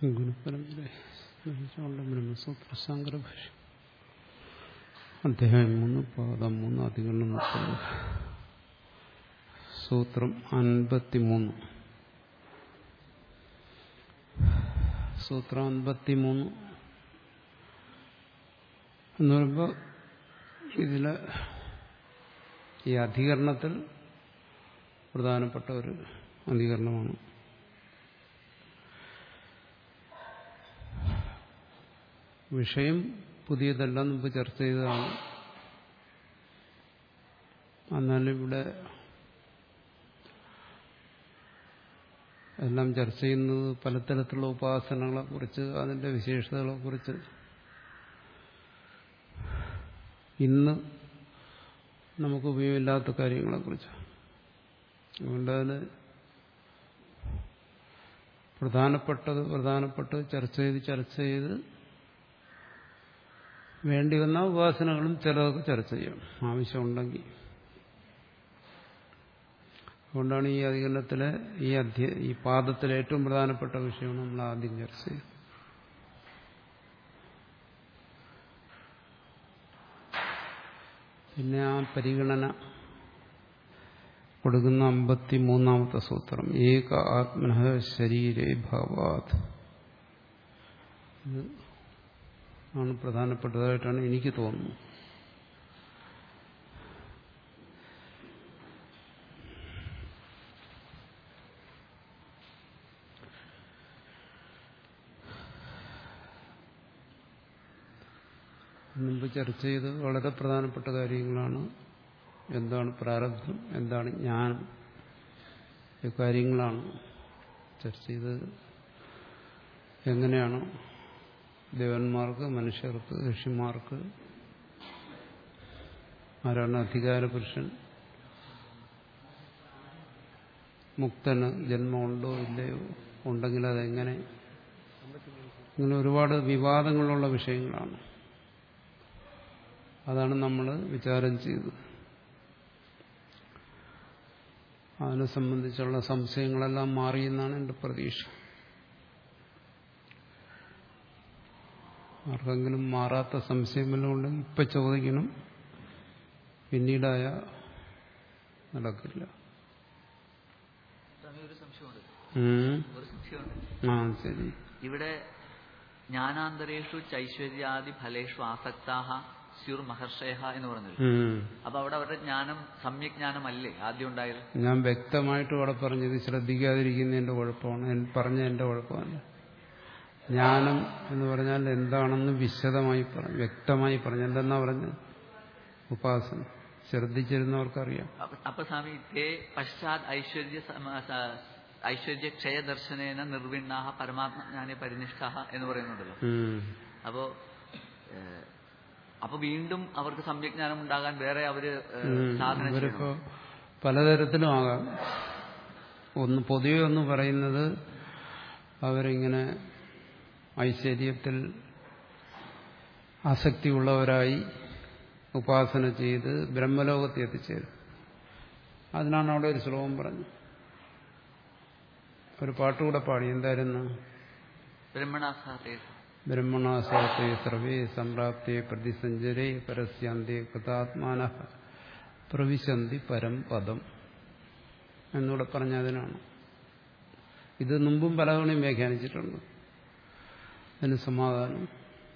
ഗുരുപരമ്പര സ്മരിച്ചുകൊണ്ട് ബ്രഹ്മസൂത്ര ശങ്കരഭാഷ്യം അധ്യായം മൂന്ന് പാദം മൂന്ന് അധികരണം മുപ്പത് സൂത്രം അൻപത്തിമൂന്ന് സൂത്രം അൻപത്തിമൂന്ന് എന്ന് പറയുമ്പോൾ ഇതില് ഈ അധികരണത്തിൽ പ്രധാനപ്പെട്ട ഒരു അധികരണമാണ് വിഷയം പുതിയതല്ല മുമ്പ് ചർച്ച ചെയ്തതാണ് എന്നാലും ഇവിടെ എല്ലാം ചർച്ച ചെയ്യുന്നത് പലതരത്തിലുള്ള ഉപാസനകളെ കുറിച്ച് അതിന്റെ വിശേഷതകളെ കുറിച്ച് ഇന്ന് നമുക്ക് ഉപയോഗമില്ലാത്ത കാര്യങ്ങളെക്കുറിച്ച് അതുകൊണ്ട് അതിന് പ്രധാനപ്പെട്ടത് പ്രധാനപ്പെട്ട് ചർച്ച ചെയ്ത് ചർച്ച ചെയ്ത് വേണ്ടി വന്ന ഉപാസനകളും ചിലതൊക്കെ ചർച്ച ചെയ്യണം ആവശ്യമുണ്ടെങ്കിൽ അതുകൊണ്ടാണ് ഈ അധികരണത്തിലെ ഈ അധ്യ ഈ പാദത്തിലെ ഏറ്റവും പ്രധാനപ്പെട്ട വിഷയമാണ് നമ്മൾ ആദ്യം ചർച്ച ചെയ്തത് പിന്നെ ആ പരിഗണന കൊടുക്കുന്ന അമ്പത്തി മൂന്നാമത്തെ സൂത്രം ഏക ആത്മന ശരീരേ ഭാവാത് ഇത് ആണ് പ്രധാനപ്പെട്ടതായിട്ടാണ് എനിക്ക് തോന്നുന്നത് മുമ്പ് ചർച്ച ചെയ്ത് വളരെ പ്രധാനപ്പെട്ട കാര്യങ്ങളാണ് എന്താണ് പ്രാരബ്ധം എന്താണ് ജ്ഞാനം ഈ കാര്യങ്ങളാണ് ചർച്ച ചെയ്തത് എങ്ങനെയാണ് ദേവന്മാർക്ക് മനുഷ്യർക്ക് ഋഷിമാർക്ക് ആരാണ് അധികാരപുരുഷൻ മുക്തന് ജന്മമുണ്ടോ ഇല്ലയോ ഉണ്ടെങ്കിൽ അതെങ്ങനെ ഇങ്ങനെ ഒരുപാട് വിവാദങ്ങളുള്ള വിഷയങ്ങളാണ് അതാണ് നമ്മൾ വിചാരം ചെയ്തത് അതിനെ സംബന്ധിച്ചുള്ള സംശയങ്ങളെല്ലാം മാറിയെന്നാണ് എൻ്റെ പ്രതീക്ഷ ആർക്കെങ്കിലും മാറാത്ത സംശയം വല്ലതും ഉണ്ടെങ്കിൽ ഇപ്പം ചോദിക്കണം പിന്നീടായ നടക്കില്ല ഒരു സംശയമുണ്ട് ഉം. ഒരു സംശയമുണ്ട് ആ ശരി ഇവിടെ ജ്ഞാനാന്തരേഷു ചൈശ്വര്യാദി ഫലേഷു ആസക്താഹ സ്യുർ മഹർഷയ എന്ന് പറഞ്ഞത് ഉം. അപ്പൊ അവിടെ അവരുടെ ജ്ഞാനം സമ്യജ്ഞാനമല്ലേ ആദ്യം ഉണ്ടായത് ഞാൻ വ്യക്തമായിട്ട് അവിടെ പറഞ്ഞത് ശ്രദ്ധിക്കാതിരിക്കുന്നതിന്റെ കുഴപ്പമാണ് എൻ- പറഞ്ഞ എന്റെ കുഴപ്പമല്ല ജ്ഞാനം എന്ന് പറഞ്ഞാൽ എന്താണെന്ന് വിശദമായി പറഞ്ഞു വ്യക്തമായി പറഞ്ഞു എന്തെന്നാ പറഞ്ഞത് ഉപാസന ശ്രദ്ധിച്ചിരുന്നവർക്കറിയാം അപ്പൊ- അപ്പൊ സ്വാമി തേ പശ്ചാത് ഐശ്വര്യ സമ- സ- ഐശ്വര്യ ക്ഷയദർശനേന നിർവിണ്ണാഹ പരമാത്മജ്ഞാനെ പരിനിഷ്ഠാഹ എന്ന് പറയുന്നുണ്ടല്ലോ ഉം. അപ്പോ ഏഹ്, അപ്പൊ വീണ്ടും അവർക്ക് സമ്യജ്ഞാനം ഉണ്ടാകാൻ വേറെ അവര് ഏഹ്, ഉം. സാധന ഇവരിപ്പോ ചെയ്യണം പലതരത്തിലും ആകാം ഒന്ന് പൊതുവെ ഒന്ന് പറയുന്നത് അവരിങ്ങനെ ഐശ്വര്യത്തിൽ ആസക്തിയുള്ളവരായി ഉപാസന ചെയ്ത് ബ്രഹ്മലോകത്തിൽ എത്തിച്ചേരും അതിനാണ് അവിടെ ഒരു ശ്ലോകം പറഞ്ഞു ഒരു പാട്ടുകൂടെ പാടി എന്തായിരുന്നു ബ്രഹ്മണാസാത്തേ ബ്രഹ്മണാസത്തെ സർവേ സംപ്രാപ്തേ പ്രതിസഞ്ചരേ പരസ്യാന്തേ കൃതാത്മാന പ്രവിശന്തി പരം പദം എന്നൂടെ പറഞ്ഞ അതിനാണ് ഇത് മുമ്പും പലതവണയും വ്യാഖ്യാനിച്ചിട്ടുണ്ട് അതിന് സമാധാനം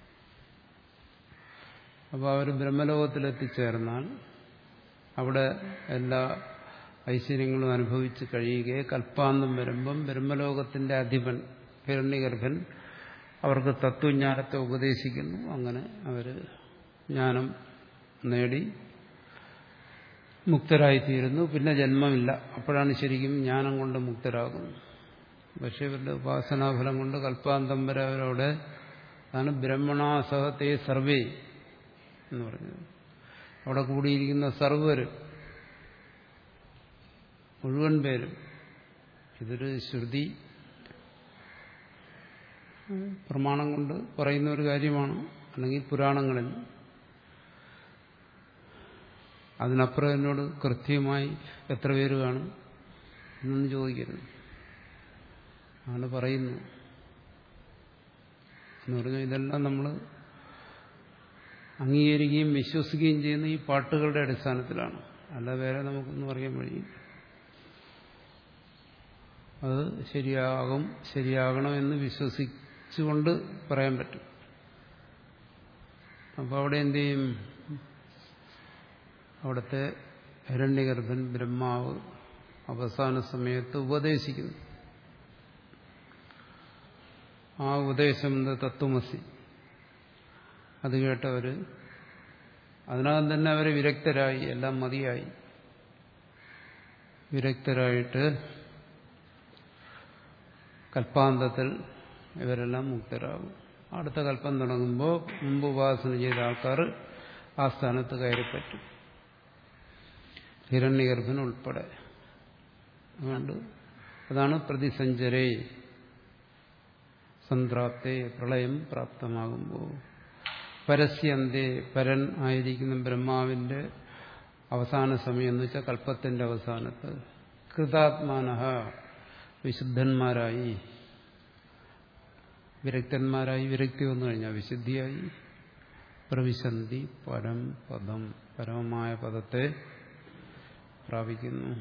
അപ്പോൾ അവർ ബ്രഹ്മലോകത്തിലെത്തിച്ചേർന്നാൽ അവിടെ എല്ലാ ഐശ്വര്യങ്ങളും അനുഭവിച്ച് കഴിയുകയെ കൽപ്പാന്തം വരുമ്പം ബ്രഹ്മലോകത്തിന്റെ അധിപൻ ഹിരണ്യഗർഭൻ അവർക്ക് തത്വജ്ഞാനത്തെ ഉപദേശിക്കുന്നു അങ്ങനെ അവർ ജ്ഞാനം നേടി മുക്തരായിത്തീരുന്നു പിന്നെ ജന്മമില്ല അപ്പോഴാണ് ശരിക്കും ജ്ഞാനം കൊണ്ട് മുക്തരാകുന്നത് പക്ഷെ ഇവരുടെ ഉപാസനാഫലം കൊണ്ട് കൽപ്പാന്തം വരെ അവരവിടെ അതാണ് ബ്രഹ്മണാസഹത്തെ സർവേ എന്ന് പറഞ്ഞത് അവിടെ കൂടിയിരിക്കുന്ന സർവര് മുഴുവൻ പേരും ഇതൊരു ശ്രുതി പ്രമാണം കൊണ്ട് പറയുന്ന ഒരു കാര്യമാണ് അല്ലെങ്കിൽ പുരാണങ്ങളിൽ അതിനപ്പുറം എന്നോട് കൃത്യമായി എത്ര പേര് കാണും എന്നൊന്നും ചോദിക്കരുത് ആണ് പറയുന്നു എന്ന് പറഞ്ഞാൽ ഇതെല്ലാം നമ്മൾ അംഗീകരിക്കുകയും വിശ്വസിക്കുകയും ചെയ്യുന്ന ഈ പാട്ടുകളുടെ അടിസ്ഥാനത്തിലാണ് അല്ല വേറെ നമുക്കൊന്നും അറിയാൻ കഴിയില്ല അത് ശരിയാകും ശരിയാകണമെന്ന് വിശ്വസിച്ചുകൊണ്ട് പറയാൻ പറ്റും അപ്പോൾ അവിടെ എന്ത് ചെയ്യും അവിടുത്തെ ഹിരണ്യഗർഭൻ ബ്രഹ്മാവ് അവസാന സമയത്ത് ഉപദേശിക്കുന്നു ആ ഉപദേശം എന്ത് തത്വമസി അത് കേട്ടവര് അതിനകം തന്നെ അവർ വിരക്തരായി എല്ലാം മതിയായി വിരക്തരായിട്ട് കൽപ്പാന്തത്തിൽ ഇവരെല്ലാം മുക്തരാകും അടുത്ത കൽപ്പം തുടങ്ങുമ്പോൾ മുമ്പ് ഉപാസന ചെയ്ത ആൾക്കാർ ആ സ്ഥാനത്ത് കയറിപ്പറ്റും ഹിരണ്യഗർഭൻ ഉൾപ്പെടെ അതുകൊണ്ട് അതാണ് പ്രതിസഞ്ചരേ സംപ്രാപ്തേ പ്രളയം പ്രാപ്തമാകുമ്പോൾ പരസ്യന്തേ പരൻ ആയിരിക്കുന്ന ബ്രഹ്മാവിന്റെ അവസാന സമയം എന്ന് വെച്ചാൽ കൽപ്പത്തിന്റെ അവസാനത്ത് കൃതാത്മാന വിശുദ്ധന്മാരായി വിരക്തന്മാരായി വിരക്തി വന്നു കഴിഞ്ഞാൽ വിശുദ്ധിയായി പ്രവിശന്തി പരം പദം പരമമായ പദത്തെ പ്രാപിക്കുന്നു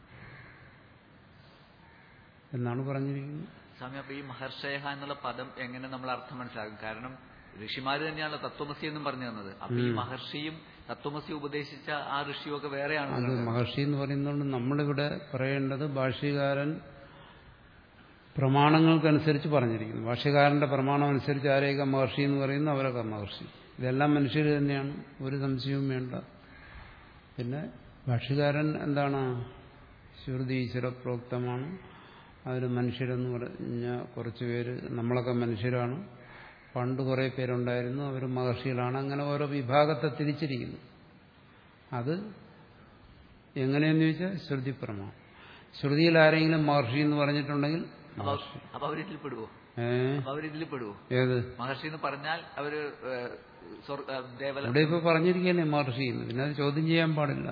എന്നാണ് പറഞ്ഞിരിക്കുന്നത് സ്വാമി അപ്പൊ ഈ മഹർഷയ എന്നുള്ള പദം എങ്ങനെ നമ്മൾ അർത്ഥം മനസ്സിലാക്കും കാരണം ഋഷിമാര് തന്നെയാണ് തത്വമസി എന്നും പറഞ്ഞു തന്നത് അപ്പൊ ഈ മഹർഷിയും തത്വമസി ഉപദേശിച്ച ആ ഋഷിയും ഒക്കെ വേറെയാണ് അത് മഹർഷി എന്ന് പറയുന്നതുകൊണ്ട് നമ്മളിവിടെ പറയേണ്ടത് ഭാഷ്യകാരൻ പ്രമാണങ്ങൾക്കനുസരിച്ച് പറഞ്ഞിരിക്കുന്നു ഭാഷ്യകാരന്റെ പ്രമാണം അനുസരിച്ച് ആരെയൊക്കെ മഹർഷി എന്ന് പറയുന്നു അവരൊക്കെ മഹർഷി ഇതെല്ലാം മനുഷ്യർ തന്നെയാണ് ഒരു സംശയവും വേണ്ട പിന്നെ ഭാഷ്യകാരൻ എന്താണ് ശ്രുതി ഈശ്വരപ്രോക്തമാണ് അതിൽ മനുഷ്യരെന്ന് പറഞ്ഞ കുറച്ച് പേര് നമ്മളൊക്കെ മനുഷ്യരാണ് പണ്ട് കുറേ പേരുണ്ടായിരുന്നു അവർ മഹർഷികളാണ് അങ്ങനെ ഓരോ വിഭാഗത്തെ തിരിച്ചിരിക്കുന്നു അത് എങ്ങനെയെന്ന് ചോദിച്ചാൽ ശ്രുതി പ്രമാണം ശ്രുതിയിൽ ആരെങ്കിലും മഹർഷി എന്ന് പറഞ്ഞിട്ടുണ്ടെങ്കിൽ അപ്പൊ അപ്പൊ അവരിതിൽ പെടുവോ ഏ അപ്പൊ അവരിതിൽ പെടുവോ ഏത് മഹർഷി എന്ന് പറഞ്ഞാൽ അവര് ഏഹ്, സ്വർഗ- ഏഹ്, ദേവല ഇവിടെ ഇപ്പൊ പറഞ്ഞിരിക്കുകയല്ലേ മഹർഷി എന്ന് പിന്നെ അത് ചോദ്യം ചെയ്യാൻ പാടില്ല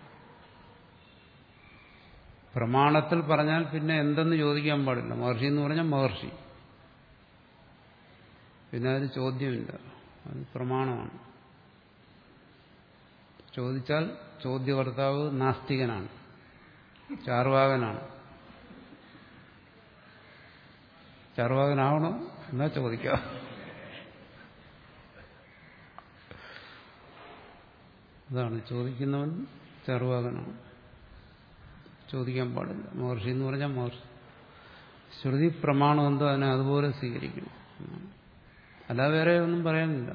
പ്രമാണത്തിൽ പറഞ്ഞാൽ പിന്നെ എന്തെന്ന് ചോദിക്കാൻ പാടില്ല മഹർഷി എന്ന് പറഞ്ഞാൽ മഹർഷി പിന്നെ അതിന് ചോദ്യമില്ല അത് പ്രമാണമാണ് ചോദിച്ചാൽ ചോദ്യകർത്താവ് നാസ്തികനാണ് ചാർവാകനാണ് ചാർവാകനാവണോ എന്നാ ചോദിക്കാം അതാണ് ചോദിക്കുന്നവൻ ചാർവാകനാണ് ചോദിക്കാൻ പാടില്ല മഹർഷി എന്ന് പറഞ്ഞാൽ മഹർഷി ശ്രുതി പ്രമാണം എന്തോ അതിനെ അതുപോലെ സ്വീകരിക്കണം അല്ലാതെ വേറെ ഒന്നും പറയാനില്ല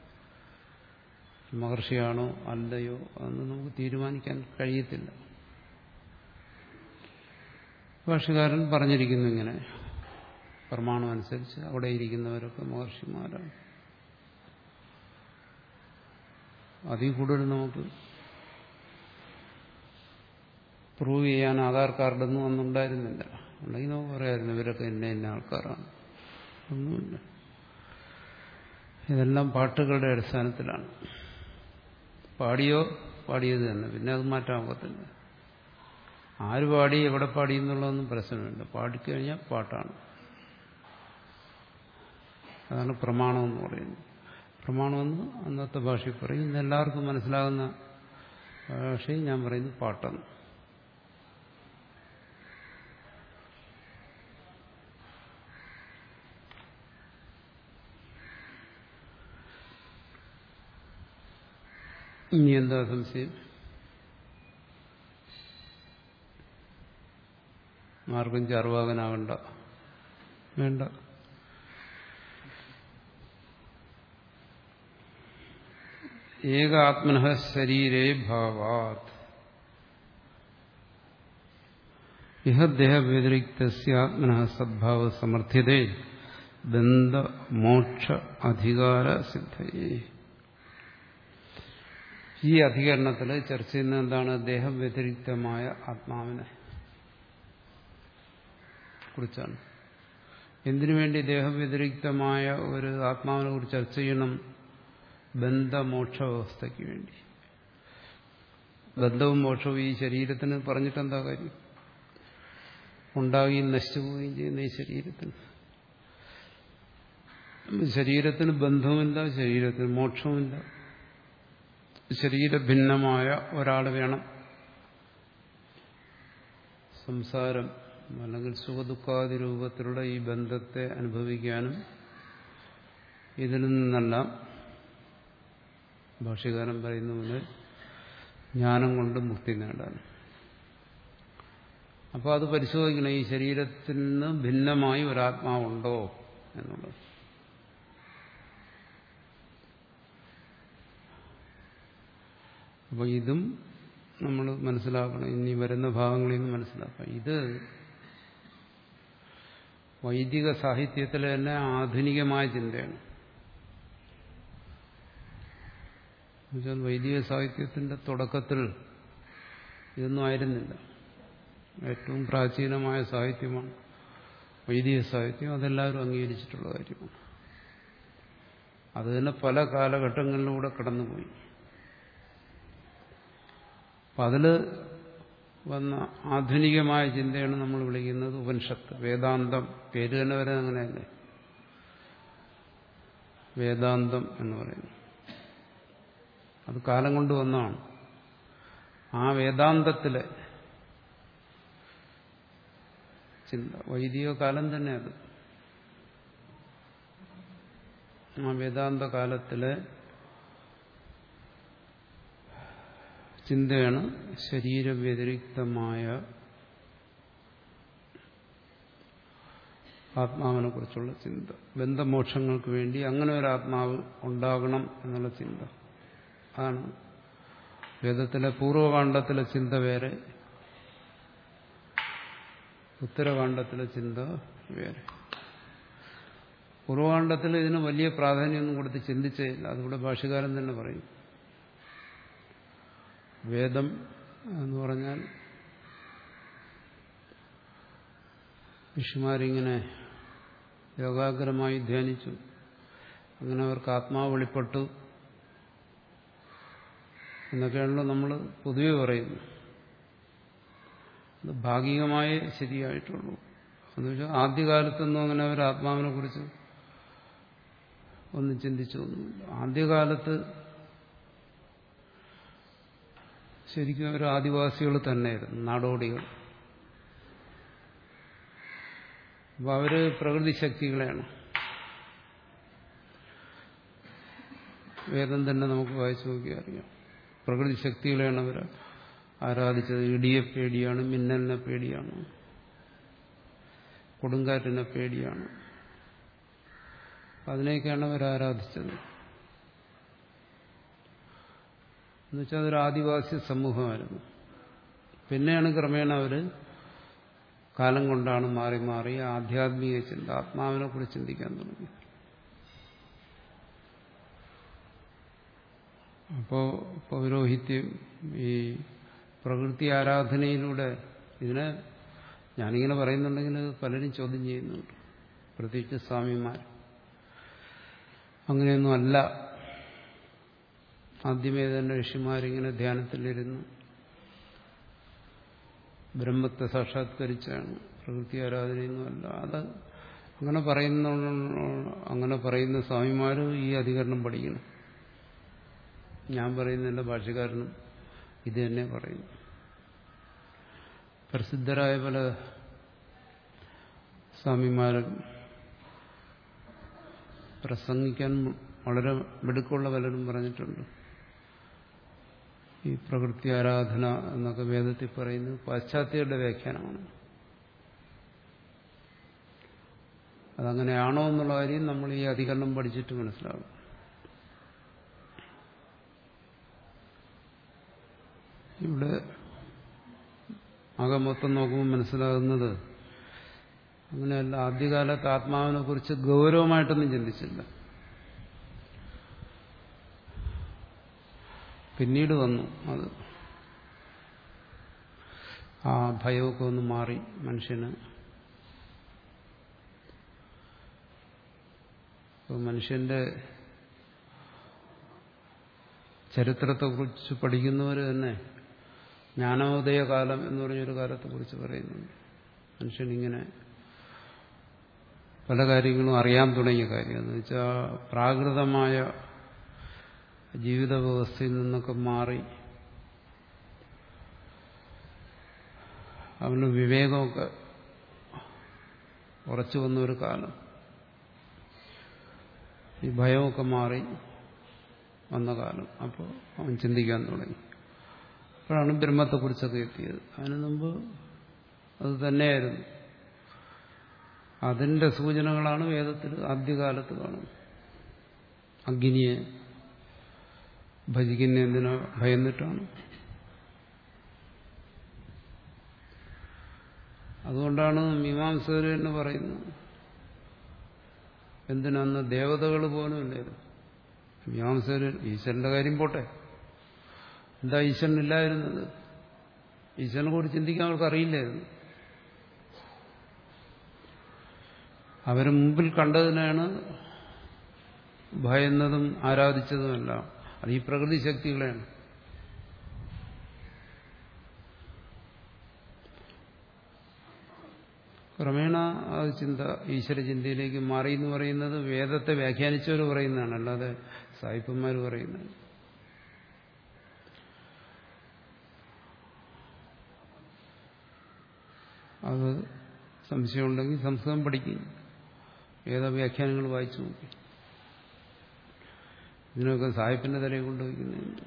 മഹർഷിയാണോ അല്ലയോ അതൊന്നും നമുക്ക് തീരുമാനിക്കാൻ കഴിയത്തില്ല ഭാഷകാരൻ പറഞ്ഞിരിക്കുന്നു ഇങ്ങനെ പ്രമാണം അനുസരിച്ച് അവിടെ ഇരിക്കുന്നവരൊക്കെ മഹർഷിമാരാണ് അതിൽ കൂടുതൽ നമുക്ക് പ്രൂവ് ചെയ്യാൻ ആധാർ കാർഡൊന്നും അന്നുണ്ടായിരുന്നില്ല ഉണ്ടെങ്കിൽ നമുക്ക് പറയായിരുന്നു ഇവരൊക്കെ ഇന്ന ഇന്ന ആൾക്കാരാണ് ഒന്നുമില്ല ഇതെല്ലാം പാട്ടുകളുടെ അടിസ്ഥാനത്തിലാണ് പാടിയോ പാടിയത് തന്നെ പിന്നെ അത് മാറ്റാൻ ഒക്കത്തില്ല ആര് പാടി എവിടെ പാടി എന്നുള്ളതൊന്നും പ്രശ്നമില്ല പാടിക്കഴിഞ്ഞാൽ പാട്ടാണ് അതാണ് പ്രമാണം എന്ന് പറയുന്നത് പ്രമാണമെന്ന് അന്നത്തെ ഭാഷയിൽ പറയും ഇന്ന് എല്ലാവർക്കും മനസ്സിലാകുന്ന ഭാഷയിൽ ഞാൻ പറയുന്നത് പാട്ടെന്ന് ഇനി എന്താ സംശയം ആർക്കും ചാർവാകനാകണ്ട വേണ്ട ഏകാത്മന ശരീരേ ഭാവാത് ഇഹ ദേഹവ്യതിരിക്തസ്യാത്മന സദ്ഭാവ സമർത്ഥ്യതേ ബന്ധമോക്ഷ അധികാര സിദ്ധയേ ഈ അധികരണത്തിൽ ചർച്ച ചെയ്യുന്ന എന്താണ് ദേഹവ്യതിരിക്തമായ ആത്മാവിനെ കുറിച്ചാണ് എന്തിനു വേണ്ടി ദേഹവ്യതിരിക്തമായ ഒരു ആത്മാവിനെ കുറിച്ച് ചർച്ച ചെയ്യണം ബന്ധമോക്ഷ വ്യവസ്ഥയ്ക്ക് വേണ്ടി ബന്ധവും മോക്ഷവും ഈ ശരീരത്തിന് പറഞ്ഞിട്ട് എന്താ കാര്യം ഉണ്ടാകുകയും നശിച്ചു പോവുകയും ചെയ്യുന്ന ഈ ശരീരത്തിന് ശരീരത്തിന് ബന്ധവുമില്ല ശരീരത്തിന് മോക്ഷവുമില്ല ശരീരഭിന്നമായ ഒരാൾ വേണം സംസാരം അല്ലെങ്കിൽ സുഖദുഃഖാദി രൂപത്തിലുള്ള ഈ ബന്ധത്തെ അനുഭവിക്കാനും ഇതിൽ നിന്നെല്ലാം ഭാഷ്യകാരൻ പറയുന്ന പോലെ ജ്ഞാനം കൊണ്ട് മുക്തി നേടാനും അപ്പോൾ അത് പരിശോധിക്കണം ഈ ശരീരത്തിൽ നിന്ന് ഭിന്നമായി ഒരാത്മാവുണ്ടോ എന്നുള്ളത് അപ്പോൾ ഇതും നമ്മൾ മനസ്സിലാക്കണം ഇനി വരുന്ന ഭാഗങ്ങളിൽ നിന്ന് മനസ്സിലാക്കണം ഇത് വൈദിക സാഹിത്യത്തിലെ തന്നെ ആധുനികമായ ചിന്തയാണ് എന്നുവെച്ചാൽ വൈദിക സാഹിത്യത്തിന്റെ തുടക്കത്തിൽ ഇതൊന്നും ആയിരുന്നില്ല ഏറ്റവും പ്രാചീനമായ സാഹിത്യമാണ് വൈദിക സാഹിത്യം അതെല്ലാവരും അംഗീകരിച്ചിട്ടുള്ള കാര്യമാണ് അത് തന്നെ പല കാലഘട്ടങ്ങളിലൂടെ കടന്നുപോയി അപ്പം അതിൽ വന്ന ആധുനികമായ ചിന്തയാണ് നമ്മൾ വിളിക്കുന്നത് ഉപനിഷത്ത് വേദാന്തം പേര് തന്നെ വരെ അങ്ങനെയല്ലേ വേദാന്തം എന്ന് പറയുന്നു അത് കാലം കൊണ്ട് വന്നതാണ് ആ വേദാന്തത്തിലെ ചിന്ത വൈദിക കാലം തന്നെ അത് ആ വേദാന്ത കാലത്തിലെ ചിന്തയാണ് ശരീരവ്യതിരിക്തമായ ആത്മാവിനെ കുറിച്ചുള്ള ചിന്ത ബന്ധമോക്ഷങ്ങൾക്ക് വേണ്ടി അങ്ങനെ ഒരു ആത്മാവ് ഉണ്ടാകണം എന്നുള്ള ചിന്ത അതാണ് വേദത്തിലെ പൂർവകാണ്ഡത്തിലെ ചിന്ത വേറെ ഉത്തരകാണ്ഡത്തിലെ ചിന്ത വേറെ പൂർവകാണ്ഡത്തിൽ ഇതിന് വലിയ പ്രാധാന്യമൊന്നും കൊടുത്ത് ചിന്തിച്ചില്ല അതിവിടെ ഭാഷകാരൻ തന്നെ പറയും വേദം എന്ന് പറഞ്ഞാൽ ഋഷിമാരിങ്ങനെ യോഗാഗ്രമായി ധ്യാനിച്ചു അങ്ങനെ അവർക്ക് ആത്മാവ് വെളിപ്പെട്ടു എന്നൊക്കെയാണല്ലോ നമ്മൾ പൊതുവെ പറയുന്നത് അത് ഭാഗികമായേ ശരിയായിട്ടുള്ളൂ എന്ന് വെച്ചാൽ ആദ്യകാലത്തൊന്നും അങ്ങനെ അവർ ആത്മാവിനെ കുറിച്ച് ഒന്നും ചിന്തിച്ചൊന്നുമില്ല ആദ്യകാലത്ത് ശരിക്കും അവർ ആദിവാസികൾ തന്നെയായിരുന്നു നാടോടികൾ അപ്പോൾ അവര് പ്രകൃതി ശക്തികളെയാണ് വേദം തന്നെ നമുക്ക് വായിച്ചു നോക്കി അറിയാം പ്രകൃതി ശക്തികളെയാണ് അവർ ആരാധിച്ചത് ഇടിയെ പേടിയാണ് മിന്നലിനെ പേടിയാണ് കൊടുങ്കാറ്റിനെ പേടിയാണ് അതിനെയൊക്കെയാണ് അവർ ആരാധിച്ചത് എന്നുവെച്ചാൽ അതൊരു ആദിവാസി സമൂഹമായിരുന്നു പിന്നെയാണ് ക്രമേണ അവർ കാലം കൊണ്ടാണ് മാറി മാറി ആധ്യാത്മിക ചിന്ത ആത്മാവിനെ കുറിച്ച് ചിന്തിക്കാൻ തുടങ്ങി അപ്പോൾ പൗരോഹിത്യം ഈ പ്രകൃതി ആരാധനയിലൂടെ ഇതിനെ ഞാനിങ്ങനെ പറയുന്നുണ്ടെങ്കിൽ പലരും ചോദ്യം ചെയ്യുന്നുണ്ട് പ്രത്യേകിച്ച് സ്വാമിമാർ അങ്ങനെയൊന്നും അല്ല ആദ്യമേ തന്നെ ഋഷിമാരിങ്ങനെ ധ്യാനത്തിലിരുന്ന് ബ്രഹ്മത്തെ സാക്ഷാത്കരിച്ചാണ് പ്രകൃതി ആരാധനയൊന്നുമല്ല അത് അങ്ങനെ പറയുന്ന അങ്ങനെ പറയുന്ന സ്വാമിമാർ ഈ അധികരണം പഠിക്കണം ഞാൻ പറയുന്നതിൻ്റെ ഭാഷകാരനും ഇത് തന്നെ പറയുന്നു പ്രസിദ്ധരായ പല സ്വാമിമാരും പ്രസംഗിക്കാൻ വളരെ മിടുക്കുള്ള പലരും പറഞ്ഞിട്ടുണ്ട് ഈ പ്രകൃതി ആരാധന എന്നൊക്കെ വേദത്തിൽ പറയുന്നത് പാശ്ചാത്യരുടെ വ്യാഖ്യാനമാണ് അതങ്ങനെയാണോ എന്നുള്ള കാര്യം നമ്മൾ ഈ അധികരണം പഠിച്ചിട്ട് മനസ്സിലാകും ഇവിടെ ആകെ മൊത്തം നോക്കുമ്പോൾ മനസ്സിലാകുന്നത് അങ്ങനെയല്ല ആദ്യകാലത്ത് ആത്മാവിനെ കുറിച്ച് ഗൗരവമായിട്ടൊന്നും ചിന്തിച്ചില്ല പിന്നീട് വന്നു അത് ആ ഭയമൊക്കെ ഒന്ന് മാറി മനുഷ്യന് മനുഷ്യന്റെ ചരിത്രത്തെക്കുറിച്ച് പഠിക്കുന്നവർ തന്നെ ജ്ഞാനോദയ കാലം എന്ന് പറഞ്ഞൊരു കാലത്തെക്കുറിച്ച് പറയുന്നുണ്ട് മനുഷ്യനിങ്ങനെ പല കാര്യങ്ങളും അറിയാൻ തുടങ്ങിയ കാര്യം എന്ന് വെച്ചാൽ പ്രാകൃതമായ ജീവിത വ്യവസ്ഥയിൽ നിന്നൊക്കെ മാറി അവന് വിവേകമൊക്കെ ഉറച്ചു വന്ന ഒരു കാലം ഈ ഭയമൊക്കെ മാറി വന്ന കാലം അപ്പോൾ അവൻ ചിന്തിക്കാൻ തുടങ്ങി അപ്പോഴാണ് ബ്രഹ്മത്തെക്കുറിച്ചൊക്കെ എത്തിയത് അതിനു മുമ്പ് അത് തന്നെയായിരുന്നു അതിന്റെ സൂചനകളാണ് വേദത്തിൽ ആദ്യകാലത്ത് കാണുന്നത് അഗ്നിയെ ഭജിക്കുന്ന എന്തിനാ ഭയന്നിട്ടാണ് അതുകൊണ്ടാണ് മീമാംസകർ എന്ന് പറയുന്നത് എന്തിനാന്ന് ദേവതകൾ പോലും ഇല്ലായിരുന്നു മീമാംസകർ ഈശ്വരന്റെ കാര്യം പോട്ടെ എന്താ ഈശ്വരനില്ലായിരുന്നത് ഈശ്വരനെ കൂടി ചിന്തിക്കാൻ അവർക്ക് അറിയില്ലായിരുന്നു അവർ മുമ്പിൽ കണ്ടതിനാണ് ഭയന്നതും ആരാധിച്ചതുമെല്ലാം അത് ഈ പ്രകൃതി ശക്തികളെയാണ് ക്രമേണ ആ ചിന്ത ഈശ്വര ചിന്തയിലേക്ക് മാറി എന്ന് പറയുന്നത് വേദത്തെ വ്യാഖ്യാനിച്ചവർ പറയുന്നതാണ് അല്ലാതെ സായിപ്പന്മാർ പറയുന്നത് അത് സംശയമുണ്ടെങ്കിൽ സംസ്കൃതം പഠിക്കും വേദവ്യാഖ്യാനങ്ങൾ വായിച്ചു നോക്കി ഇതിനൊക്കെ സാഹിബിന്റെ തലയെ കൊണ്ടുവയ്ക്കുന്നുണ്ട്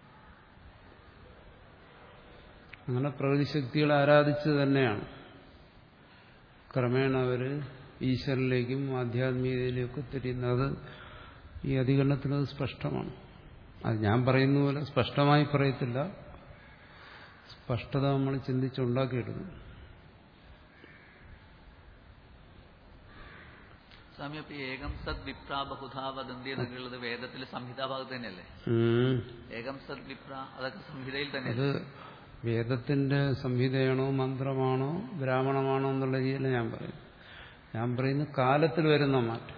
അങ്ങനെ പ്രകൃതിശക്തികളെ ആരാധിച്ച് തന്നെയാണ് ക്രമേണ അവർ ഈശ്വരനിലേക്കും ആധ്യാത്മികതയിലേക്കും തിരിയുന്നത് ഈ അധികരണത്തിനത് സ്പഷ്ടമാണ് അത് ഞാൻ പറയുന്ന പോലെ സ്പഷ്ടമായി പറയത്തില്ല സ്പഷ്ടത നമ്മൾ ചിന്തിച്ചുണ്ടാക്കിയെടുക്കും സ്വാമി അപ്പൊ ഏകം സത് വിപ്ര ബഹുധാ വദന്തി എന്നൊക്കെയുള്ളത് വേദത്തിലെ സംഹിതാഭാഗത്ത് തന്നെയല്ലേ ഉം. ഏകം സത് വിപ്ര അതൊക്കെ സംഹിതയിൽ അത് തന്നെയല്ലേ വേദത്തിന്റെ സംഹിതയാണോ മന്ത്രമാണോ ബ്രാഹ്മണമാണോ എന്നുള്ള രീതിയിൽ ഞാൻ പറയും ഞാൻ പറയുന്നത് കാലത്തിൽ വരുന്ന മാറ്റം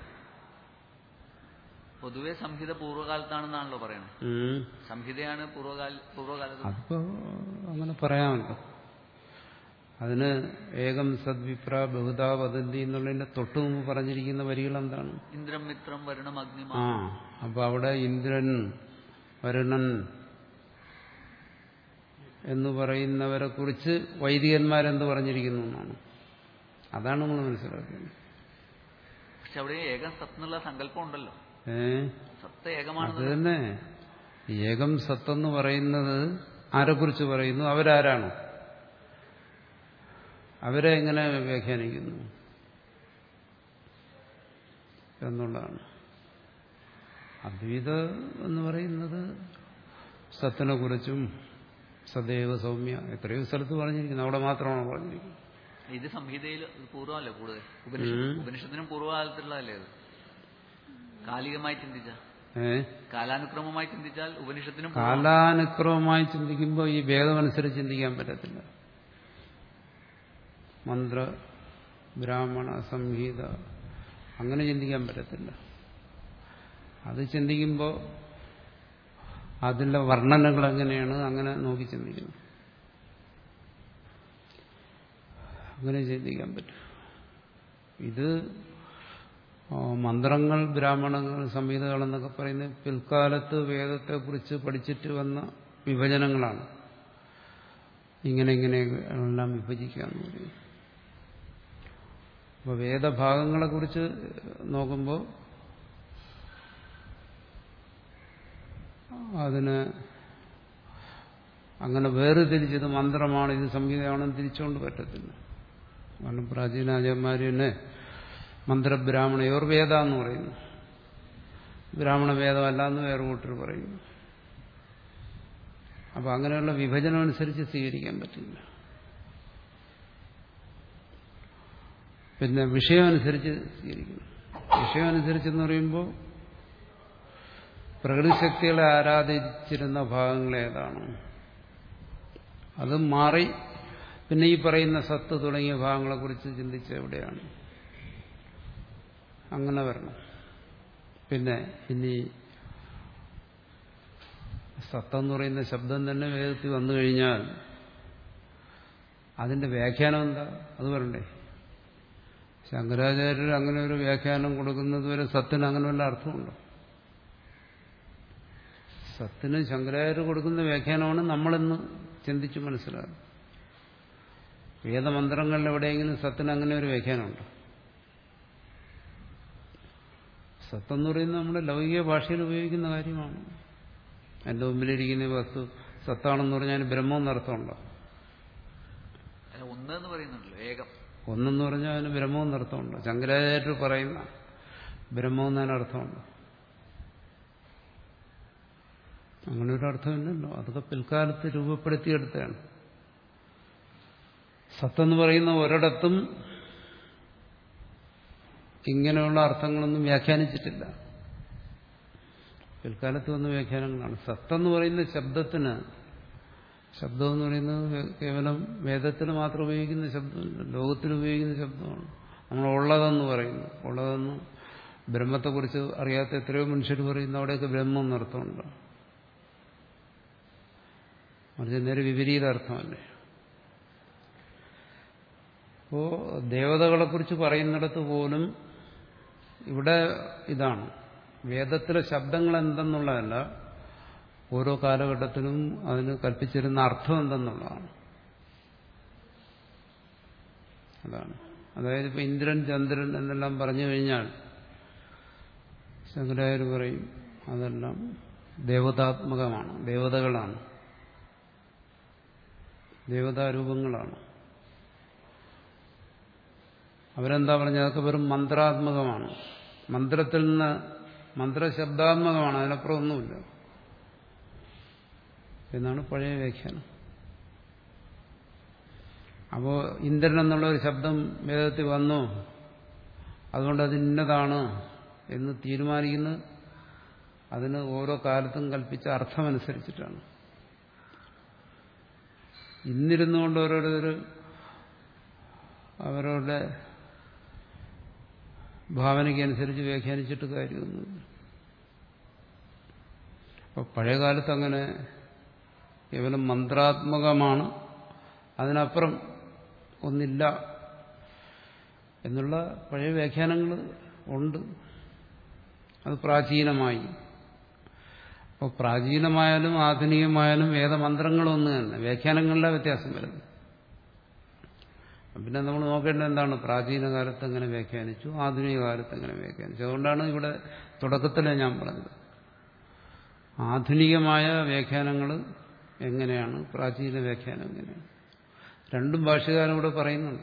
പൊതുവെ സംഹിത പൂർവ്വകാലത്താണെന്നാണല്ലോ പറയുന്നത് ഉം. സംഹിതയാണ് പൂർവ്വകാല പൂർവ്വകാലത്ത് അതിപ്പോ അങ്ങനെ പറയാമല്ലോ അതിന് ഏകം സദ്വിപ്ര ബഹുദാ വദന്തി എന്നുള്ളതിന്റെ തൊട്ടു മുമ്പ് പറഞ്ഞിരിക്കുന്ന വരികൾ എന്താണ് ഇന്ദ്രം മിത്രം വരുണം അഗ്നിമാ ആ അപ്പൊ അവിടെ ഇന്ദ്രൻ വരുണൻ എന്ന് പറയുന്നവരെ കുറിച്ച് വൈദികന്മാരെന്ത് പറഞ്ഞിരിക്കുന്നു എന്നാണ് അതാണ് നമ്മൾ മനസ്സിലാക്കുന്നത് പക്ഷെ അവിടെ ഏകം സത്ത് എന്നുള്ള സങ്കല്പം ഉണ്ടല്ലോ ഏ സത്ത് അത് ഏകമാണെന്ന് തന്നെ ഏകം സത്തെന്ന് പറയുന്നത് ആരെക്കുറിച്ച് പറയുന്നു അവരാരാണ് അവരെ എങ്ങനെ വ്യാഖ്യാനിക്കുന്നു എന്നുള്ളതാണ് അദ്വൈത എന്ന് പറയുന്നത് സത്തിനെ കുറിച്ചും സദൈവ സൗമ്യ എത്രയോ സ്ഥലത്ത് പറഞ്ഞിരിക്കുന്നു അവിടെ മാത്രമാണ് പറഞ്ഞിരിക്കുന്നത് ഇത് സംഹിതയിൽ പൂർവ്വമല്ലേ കൂടുതൽ ഉപനിഷത്ത് ഉം. ഉപനിഷത്തിനും പൂർവ്വകാലത്തുള്ളതല്ലേ അത് കാലികമായി ചിന്തിച്ച ഏ കാലാനുക്രമമായി ചിന്തിച്ചാൽ ഉപനിഷത്തിനും പൂർവ്വം. കാലാനുക്രമമായി ചിന്തിക്കുമ്പോൾ ഈ ഭേദമനുസരിച്ച് ചിന്തിക്കാൻ പറ്റത്തില്ല മന്ത്ര ബ്രാഹ്മണ സംഹിത അങ്ങനെ ചിന്തിക്കാൻ പറ്റത്തില്ല അത് ചിന്തിക്കുമ്പോൾ അതിലെ വർണ്ണനകൾ എങ്ങനെയാണ് അങ്ങനെ നോക്കി ചിന്തിക്കണം അങ്ങനെ ചിന്തിക്കാൻ പറ്റും ഇത് ആ, മന്ത്രങ്ങൾ ബ്രാഹ്മണങ്ങൾ സംഹിതകൾ എന്നൊക്കെ പറയുന്നത് പിൽക്കാലത്ത് വേദത്തെക്കുറിച്ച് പഠിച്ചിട്ട് വന്ന വിഭജനങ്ങളാണ് ഇങ്ങനെ ഇങ്ങനെ എല്ലാം വിഭജിക്കാന്ന് പറയും അപ്പോൾ വേദഭാഗങ്ങളെ കുറിച്ച് നോക്കുമ്പോൾ അതിന് അങ്ങനെ വേർതിരിച്ചത് മന്ത്രമാണ് ഇത് സംഹിതയാണെന്ന് തിരിച്ചുകൊണ്ട് പറ്റത്തില്ല കാരണം പ്രാചീനാചാര്യന്മാർ തന്നെ മന്ത്രബ്രാഹ്മണയോർ വേദ എന്ന് പറയുന്നു ബ്രാഹ്മണ വേദമല്ല എന്ന് വേറെ കൂട്ടർ പറയുന്നു അപ്പൊ അങ്ങനെയുള്ള വിഭജനം അനുസരിച്ച് സ്വീകരിക്കാൻ പറ്റില്ല പിന്നെ വിഷയം അനുസരിച്ച് സ്വീകരിക്കണം വിഷയം അനുസരിച്ചെന്ന് പറയുമ്പോൾ പ്രകൃതിശക്തികളെ ആരാധിച്ചിരുന്ന ഭാഗങ്ങൾ ഏതാണ് അത് മാറി പിന്നെ ഈ പറയുന്ന സത്ത് തുടങ്ങിയ ഭാഗങ്ങളെക്കുറിച്ച് ചിന്തിച്ച എവിടെയാണ് അങ്ങനെ വരണം പിന്നെ ഇനി സത്തെന്ന് പറയുന്ന ശബ്ദം തന്നെ വേദത്തിൽ വന്നു കഴിഞ്ഞാൽ അതിന്റെ വ്യാഖ്യാനം എന്താ അത് പറയണ്ടേ ശങ്കരാചാര്യർ അങ്ങനെ ഒരു വ്യാഖ്യാനം കൊടുക്കുന്നത് വരെ സത്തിന് അങ്ങനെ വല്ല അർത്ഥമുണ്ടോ സത്തിന് ശങ്കരാചാര്യർ കൊടുക്കുന്ന വ്യാഖ്യാനമാണ് നമ്മളിന്ന് ചിന്തിച്ച് മനസ്സിലാകും വേദമന്ത്രങ്ങളിൽ എവിടെയെങ്കിലും സത്തിന് അങ്ങനെ ഒരു വ്യാഖ്യാനമുണ്ടോ സത്തെന്ന് പറയുന്നത് നമ്മുടെ ലൗകിക ഭാഷയിൽ ഉപയോഗിക്കുന്ന കാര്യമാണ് എൻ്റെ മുമ്പിലിരിക്കുന്ന ഈ വസ്തു സത്താണെന്ന് പറഞ്ഞാൽ ബ്രഹ്മം എന്നർത്ഥമുണ്ടോ അല്ല, ഒന്ന് എന്ന് പറയുന്നുണ്ടല്ലോ ഏകം ഒന്നെന്ന് പറഞ്ഞാൽ അതിന് ബ്രഹ്മം എന്നർത്ഥമുണ്ടോ ശങ്കരാചാര്യർ പറയുന്ന ബ്രഹ്മം എന്നതിന് അർത്ഥമുണ്ടോ അങ്ങനെ ഒരു അർത്ഥമില്ലല്ലോ അതൊക്കെ പിൽക്കാലത്ത് രൂപപ്പെടുത്തിയെടുത്തതാണ് സത്തെന്ന് പറയുന്ന ഒരിടത്തും ഇങ്ങനെയുള്ള അർത്ഥങ്ങളൊന്നും വ്യാഖ്യാനിച്ചിട്ടില്ല പിൽക്കാലത്ത് വന്ന വ്യാഖ്യാനങ്ങളാണ് സത്തെന്ന് പറയുന്ന ശബ്ദത്തിന് ശബ്ദം എന്ന് പറയുന്നത് കേവലം വേദത്തിൽ മാത്രം ഉപയോഗിക്കുന്ന ശബ്ദമല്ല ലോകത്തിൽ ഉപയോഗിക്കുന്ന ശബ്ദമാണ് നമ്മൾ ഉള്ളതെന്ന് പറയുന്നു ഉള്ളതെന്ന് ബ്രഹ്മത്തെക്കുറിച്ച് അറിയാത്ത എത്രയോ മനുഷ്യർ പറയുന്നു അവിടെയൊക്കെ ബ്രഹ്മം എന്നർത്ഥമുണ്ട് മറിച്ച് നേരെ വിപരീത അർത്ഥമല്ലേ അപ്പോ ദേവതകളെക്കുറിച്ച് പറയുന്നിടത്ത് പോലും ഇവിടെ ഇതാണ് വേദത്തിലെ ശബ്ദങ്ങൾ എന്തെന്നുള്ളതല്ല ഓരോ കാലഘട്ടത്തിലും അതിന് കൽപ്പിച്ചിരുന്ന അർത്ഥം എന്തെന്നുള്ളതാണ് അതാണ് അതായത് ഇപ്പൊ ഇന്ദ്രൻ ചന്ദ്രൻ എന്നെല്ലാം പറഞ്ഞു കഴിഞ്ഞാൽ ശങ്കരാചാര്യ പറയും അതെല്ലാം ദേവതാത്മകമാണ് ദേവതകളാണ് ദേവതാരൂപങ്ങളാണ് അവരെന്താ പറഞ്ഞത് അതൊക്കെ വെറും മന്ത്രാത്മകമാണ് മന്ത്രത്തിൽ നിന്ന് മന്ത്രശബ്ദാത്മകമാണ് അതിനപ്പുറം ഒന്നുമില്ല എന്നാണ് പഴയ വ്യാഖ്യാനം അപ്പോ ഇന്ദ്രൻ എന്നുള്ള ഒരു ശബ്ദം വേദത്തിൽ വന്നു അതുകൊണ്ട് അത് ഇന്നതാണ് എന്ന് തീരുമാനിക്കുന്നത് അതിന് ഓരോ കാലത്തും കൽപ്പിച്ച അർത്ഥമനുസരിച്ചിട്ടാണ് ഇന്നിരുന്നുകൊണ്ട് ഓരോരുത്തർ അവരുടെ ഭാവനയ്ക്കനുസരിച്ച് വ്യാഖ്യാനിച്ചിട്ട് കാര്യമൊന്നുമില്ല അപ്പോൾ പഴയകാലത്ത് അങ്ങനെ കേവലം മന്ത്രാത്മകമാണ് അതിനപ്പുറം ഒന്നില്ല എന്നുള്ള പഴയ വ്യാഖ്യാനങ്ങൾ ഉണ്ട് അത് പ്രാചീനമായി അപ്പോൾ പ്രാചീനമായാലും ആധുനികമായാലും വേദമന്ത്രങ്ങളൊന്നു തന്നെ വ്യാഖ്യാനങ്ങളിലെ വ്യത്യാസം വരുന്നത് പിന്നെ നമ്മൾ നോക്കേണ്ടത് എന്താണ് പ്രാചീന കാലത്ത് എങ്ങനെ വ്യാഖ്യാനിച്ചു ആധുനിക കാലത്ത് എങ്ങനെ വ്യാഖ്യാനിച്ചു അതുകൊണ്ടാണ് ഇവിടെ തുടക്കത്തിലെ ഞാൻ പറഞ്ഞത് ആധുനികമായ വ്യാഖ്യാനങ്ങൾ എങ്ങനെയാണ് പ്രാചീന വ്യാഖ്യാനം എങ്ങനെയാണ് രണ്ടും ഭാഷകാരൻ ഇവിടെ പറയുന്നുണ്ട്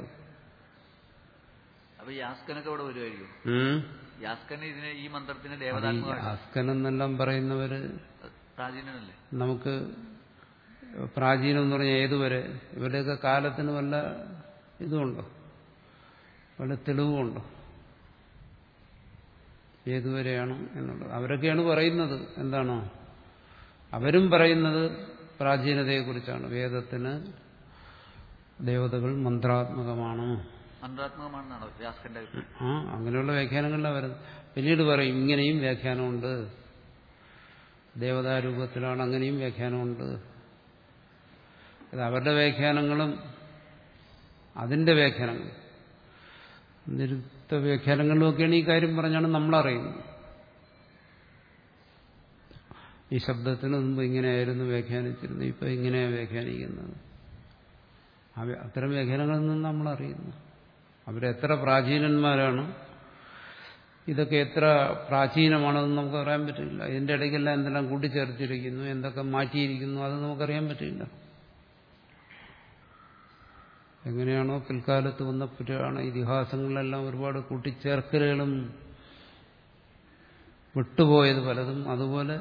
അപ്പൊ യാസ്കനൊക്കെ ഇവിടെ വരുമായിരിക്കും ഉം. യാസ്കൻ ഇതിനെ ഈ മന്ത്രത്തിന് അത് ഈ ദേവതാത്മകമാണ് അസ്കൻ എന്നെല്ലാം പറയുന്നവര് പ്രാചീനനല്ലേ നമുക്ക് പ്രാചീനം എന്ന് പറഞ്ഞാൽ ഏതുവരെ ഇവരുടെയൊക്കെ കാലത്തിന് വല്ല ഇതുമുണ്ടോ വല്ല തെളിവുമുണ്ടോ ഏതുവരെയാണ് എന്നുള്ളത് അവരൊക്കെയാണ് പറയുന്നത് എന്താണോ അവരും പറയുന്നത് പ്രാചീനതയെക്കുറിച്ചാണ് വേദത്തിന് ദേവതകൾ മന്ത്രാത്മകമാണ് മന്ത്രാത്മകമാണെന്നാണോ യാസ്കന്റെ അഭിപ്രായം ആ അങ്ങനെയുള്ള വ്യാഖ്യാനങ്ങളിലാണ് വരുന്നത് പിന്നീട് പറയും ഇങ്ങനെയും വ്യാഖ്യാനമുണ്ട് ദേവതാരൂപത്തിലാണ് അങ്ങനെയും വ്യാഖ്യാനമുണ്ട് അത് അവരുടെ വ്യാഖ്യാനങ്ങളും അതിന്റെ വ്യാഖ്യാനങ്ങൾ നിരുത്ത വ്യാഖ്യാനങ്ങളിലുമൊക്കെയാണ് ഈ കാര്യം പറഞ്ഞാണ് നമ്മളറിയുന്നത് ഈ ശബ്ദത്തിന് മുമ്പ് ഇങ്ങനെയായിരുന്നു വ്യാഖ്യാനിച്ചിരുന്നത് ഇപ്പൊ ഇങ്ങനെയാണ് വ്യാഖ്യാനിക്കുന്നത് ആ വ്യ- അത്തരം വ്യാഖ്യാനങ്ങളിൽ നിന്ന് നമ്മൾ അറിയുന്നു അവരെത്ര പ്രാചീനന്മാരാണ് ഇതൊക്കെ എത്ര പ്രാചീനമാണെന്ന് നമുക്ക് പറയാൻ പറ്റില്ല ഇതിന്റെ ഇടയ്ക്കെല്ലാം എന്തെല്ലാം കൂട്ടിച്ചേർത്തിരിക്കുന്നു എന്തൊക്കെ മാറ്റിയിരിക്കുന്നു അത് നമുക്കറിയാൻ പറ്റില്ല എങ്ങനെയാണോ പിൽക്കാലത്ത് വന്ന പുരാണ ഇതിഹാസങ്ങളിലെല്ലാം ഒരുപാട് കൂട്ടിച്ചേർക്കലുകളും വിട്ടുപോയത് പലതും അതുപോലെ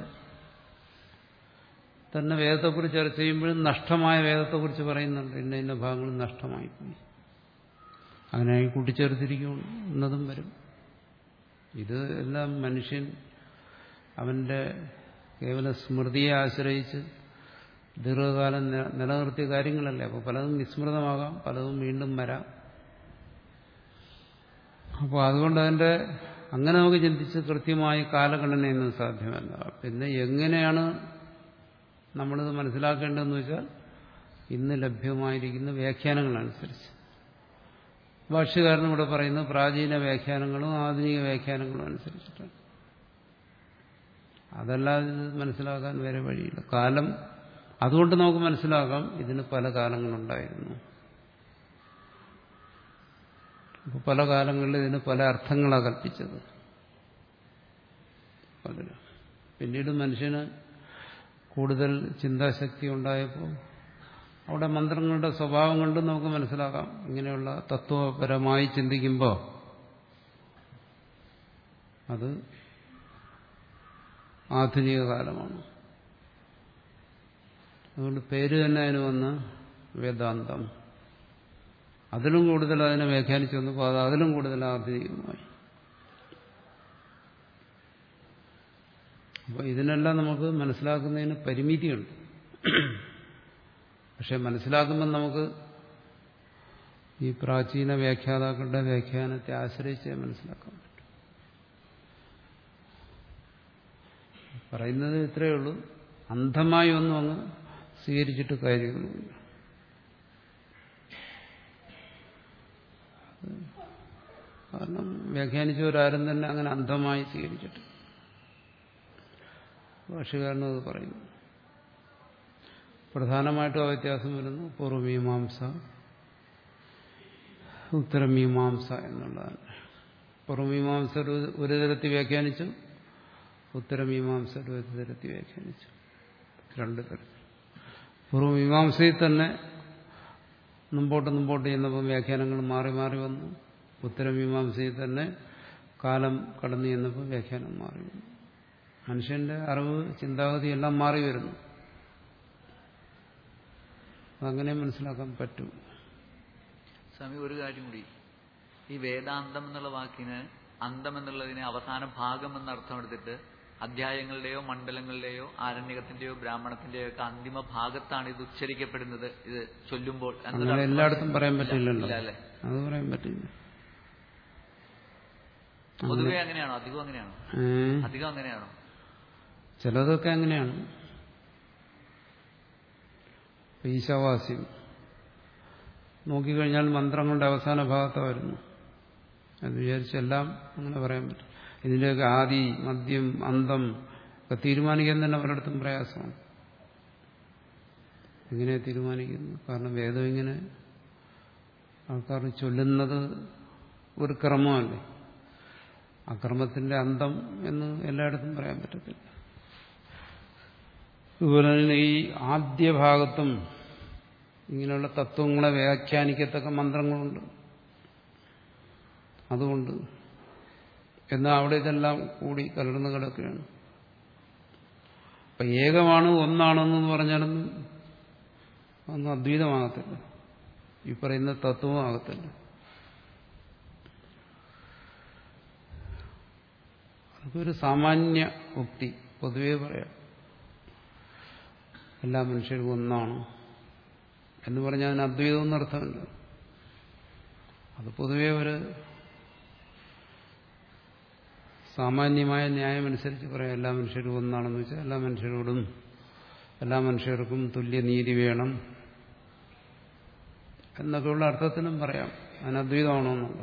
തന്നെ വേദത്തെക്കുറിച്ച് ചർച്ച ചെയ്യുമ്പോഴും നഷ്ടമായ വേദത്തെക്കുറിച്ച് പറയുന്നുണ്ട് ഇന്ന ഇന്ന ഭാഗങ്ങൾ നഷ്ടമായിപ്പോയി അങ്ങനെ കൂട്ടിച്ചേർത്തിരിക്കുന്നതും വരും ഇത് എല്ലാം മനുഷ്യൻ അവന്റെ കേവല സ്മൃതിയെ ആശ്രയിച്ച് ദീർഘകാലം നി- നിലനിർത്തിയ കാര്യങ്ങളല്ലേ അപ്പോൾ പലതും വിസ്മൃതമാകാം പലതും വീണ്ടും വരാം അപ്പോൾ അതുകൊണ്ട് അതിന്റെ അങ്ങനെ നമുക്ക് ചിന്തിച്ച് കൃത്യമായി കാലഗണനയൊന്നും സാധ്യമല്ല പിന്നെ എങ്ങനെയാണ് നമ്മളിത് മനസ്സിലാക്കേണ്ടതെന്ന് വെച്ചാൽ ഇന്ന് ലഭ്യമായിരിക്കുന്ന വ്യാഖ്യാനങ്ങളനുസരിച്ച് ഭാഷ്യകാരൻ ഇവിടെ പറയുന്നത് പ്രാചീന വ്യാഖ്യാനങ്ങളും ആധുനിക വ്യാഖ്യാനങ്ങളും അനുസരിച്ചിട്ടാണ് അതല്ലാതെ ഇത് മനസ്സിലാക്കാൻ വേറെ വഴിയില്ല കാലം അതുകൊണ്ട് നമുക്ക് മനസ്സിലാക്കാം ഇതിന് പല കാലങ്ങളുണ്ടായിരുന്നു അപ്പോൾ പല കാലങ്ങളിൽ ഇതിന് പല അർത്ഥങ്ങളാണ് കൽപ്പിച്ചത് പലരും പിന്നീട് മനുഷ്യന് കൂടുതൽ ചിന്താശക്തി ഉണ്ടായപ്പോൾ അവിടെ മന്ത്രങ്ങളുടെ സ്വഭാവം കൊണ്ട് നമുക്ക് മനസ്സിലാക്കാം ഇങ്ങനെയുള്ള തത്വപരമായി ചിന്തിക്കുമ്പോൾ അത് ആധുനിക കാലമാണ് അതുകൊണ്ട് പേര് തന്നെ അതിന് വന്ന് വേദാന്തം അതിലും കൂടുതൽ അതിനെ വ്യാഖ്യാനിച്ചു വന്നപ്പോൾ അത് അതിലും കൂടുതൽ ആധുനികമായി അപ്പോൾ ഇതിനെല്ലാം നമുക്ക് മനസ്സിലാക്കുന്നതിന് പരിമിതിയുണ്ട് പക്ഷെ മനസ്സിലാക്കുമ്പോൾ നമുക്ക് ഈ പ്രാചീന വ്യാഖ്യാതാക്കളുടെ വ്യാഖ്യാനത്തെ ആശ്രയിച്ചേ മനസ്സിലാക്കാൻ പറ്റും പറയുന്നത് ഇത്രയേ ഉള്ളൂ അന്ധമായി ഒന്നും അങ്ങ് സ്വീകരിച്ചിട്ട് കാര്യങ്ങളൊന്നുമില്ല കാരണം വ്യാഖ്യാനിച്ചവരാരും തന്നെ അങ്ങനെ അന്ധമായി സ്വീകരിച്ചിട്ട് ഭാഷകാരനും അത് പറയുന്നു പ്രധാനമായിട്ടും ആ വ്യത്യാസം വരുന്നു പൂർവമീമാംസ ഉത്തരമീമാംസ എന്നുള്ളതാണ് പൂർവമീമാംസ ഒരു- ഒരു തരത്തിൽ വ്യാഖ്യാനിച്ചു ഉത്തരമീമാംസ ഒരു തരത്തിൽ വ്യാഖ്യാനിച്ചു രണ്ട് തരത്തിൽ പൂർവമീമാംസയിൽ തന്നെ മുമ്പോട്ട് മുമ്പോട്ട് ചെന്നപ്പോൾ വ്യാഖ്യാനങ്ങൾ മാറി മാറി വന്നു ഉത്തരമീമാംസയിൽ തന്നെ കാലം കടന്നു ചെന്നപ്പോൾ വ്യാഖ്യാനം മാറി വന്നു മനുഷ്യന്റെ അറിവ് ചിന്താഗതി എല്ലാം മാറി വരുന്നു അതങ്ങനെ മനസ്സിലാക്കാൻ പറ്റും സ്വാമി ഒരു കാര്യം കൂടി ഈ വേദാന്തം എന്നുള്ള വാക്കിന് അന്തം എന്നുള്ളതിനെ അവസാന ഭാഗം എന്ന അർത്ഥം എടുത്തിട്ട് അധ്യായങ്ങളുടെയോ മണ്ഡലങ്ങളുടെയോ ആരണ്യകത്തിന്റെയോ ബ്രാഹ്മണത്തിന്റെയോ ഒക്കെ അന്തിമ ഭാഗത്താണ് ഇത് ഉച്ചരിക്കപ്പെടുന്നത് ഇത് ചൊല്ലുമ്പോൾ എന്നൊരു അങ്ങനെ അർത്ഥം എല്ലായിടത്തും പറയാൻ പറ്റില്ലല്ലോ ഇല്ല അല്ലേ അത് പറയാൻ പറ്റില്ല പൊതുവെ അങ്ങനെയാണോ അധികം അങ്ങനെയാണോ ഏ അധികം അങ്ങനെയാണോ ചിലതൊക്കെ അങ്ങനെയാണ് ഈശാവാസ്യം നോക്കിക്കഴിഞ്ഞാൽ മന്ത്രങ്ങളുടെ അവസാന ഭാഗത്ത് വരുന്നു എന്ന് വിചാരിച്ചെല്ലാം അങ്ങനെ പറയാൻ പറ്റും ഇതിൻ്റെയൊക്കെ ആദി മദ്യം അന്തം ഒക്കെ തീരുമാനിക്കാൻ തന്നെ പലയിടത്തും പ്രയാസമാണ് എങ്ങനെ തീരുമാനിക്കുന്നു കാരണം വേദം ഇങ്ങനെ ആൾക്കാർ ചൊല്ലുന്നത് ഒരു ക്രമമല്ലേ ആ ക്രമത്തിന്റെ അന്തം എന്ന് എല്ലായിടത്തും പറയാൻ പറ്റത്തില്ല അതുപോലെ തന്നെ ഈ ആദ്യ ഭാഗത്തും ഇങ്ങനെയുള്ള തത്വങ്ങളെ വ്യാഖ്യാനിക്കത്തക്ക മന്ത്രങ്ങളുണ്ട് അതുകൊണ്ട് എന്നാൽ അവിടെ ഇതെല്ലാം കൂടി കലർന്നു കിടക്കുകയാണ് അപ്പൊ ഏകമാണ് ഒന്നാണെന്ന് പറഞ്ഞാലൊന്നും ഒന്നും അദ്വൈതമാകത്തില്ല ഈ പറയുന്ന തത്വവും ആകത്തില്ല അതൊക്കെ ഒരു സാമാന്യ ഉക്തി പൊതുവേ പറയാം എല്ലാ മനുഷ്യരും ഒന്നാണ് എന്ന് പറഞ്ഞാൽ അതിന് അദ്വൈതം എന്നർത്ഥമില്ല അത് പൊതുവേ ഒരു സാമാന്യമായ ന്യായമനുസരിച്ച് പറയാം എല്ലാ മനുഷ്യരും ഒന്നാണെന്ന് വെച്ചാൽ എല്ലാ മനുഷ്യരോടും എല്ലാ മനുഷ്യർക്കും തുല്യ നീതി വേണം എന്നൊക്കെയുള്ള അർത്ഥത്തിലും പറയാം അതിന് അദ്വൈതമാണോന്നുള്ളത്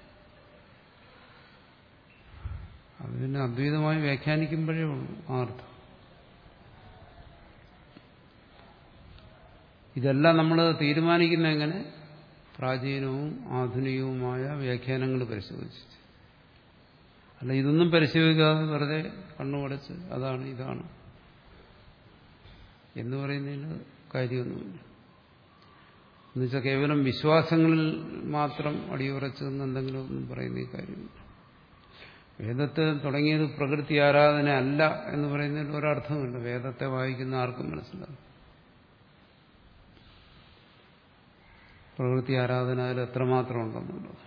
അത് പിന്നെ അദ്വൈതമായി വ്യാഖ്യാനിക്കുമ്പോഴേ ഉള്ളൂ ആ അർത്ഥം ഇതെല്ലാം നമ്മൾ തീരുമാനിക്കുന്ന എങ്ങനെ പ്രാചീനവും ആധുനികവുമായ വ്യാഖ്യാനങ്ങൾ പരിശോധിച്ച് അല്ല ഇതൊന്നും പരിശോധിക്കാതെ വെറുതെ കണ്ണുപടച്ച് അതാണ് ഇതാണ് എന്ന് പറയുന്നതിന് കാര്യമൊന്നുമില്ല എന്നുവെച്ചാൽ കേവലം വിശ്വാസങ്ങളിൽ മാത്രം അടിയുറച്ച് നിന്ന് എന്തെങ്കിലും ഒന്നും പറയുന്ന ഈ കാര്യമില്ല വേദത്തെ തുടങ്ങിയത് പ്രകൃതി ആരാധന അല്ല എന്ന് പറയുന്നതിൽ ഒരർത്ഥമില്ല വേദത്തെ വായിക്കുന്ന ആർക്കും മനസ്സിലാകും പ്രകൃതി ആരാധന അതിൽ എത്രമാത്രം ഉണ്ടെന്നുള്ളത്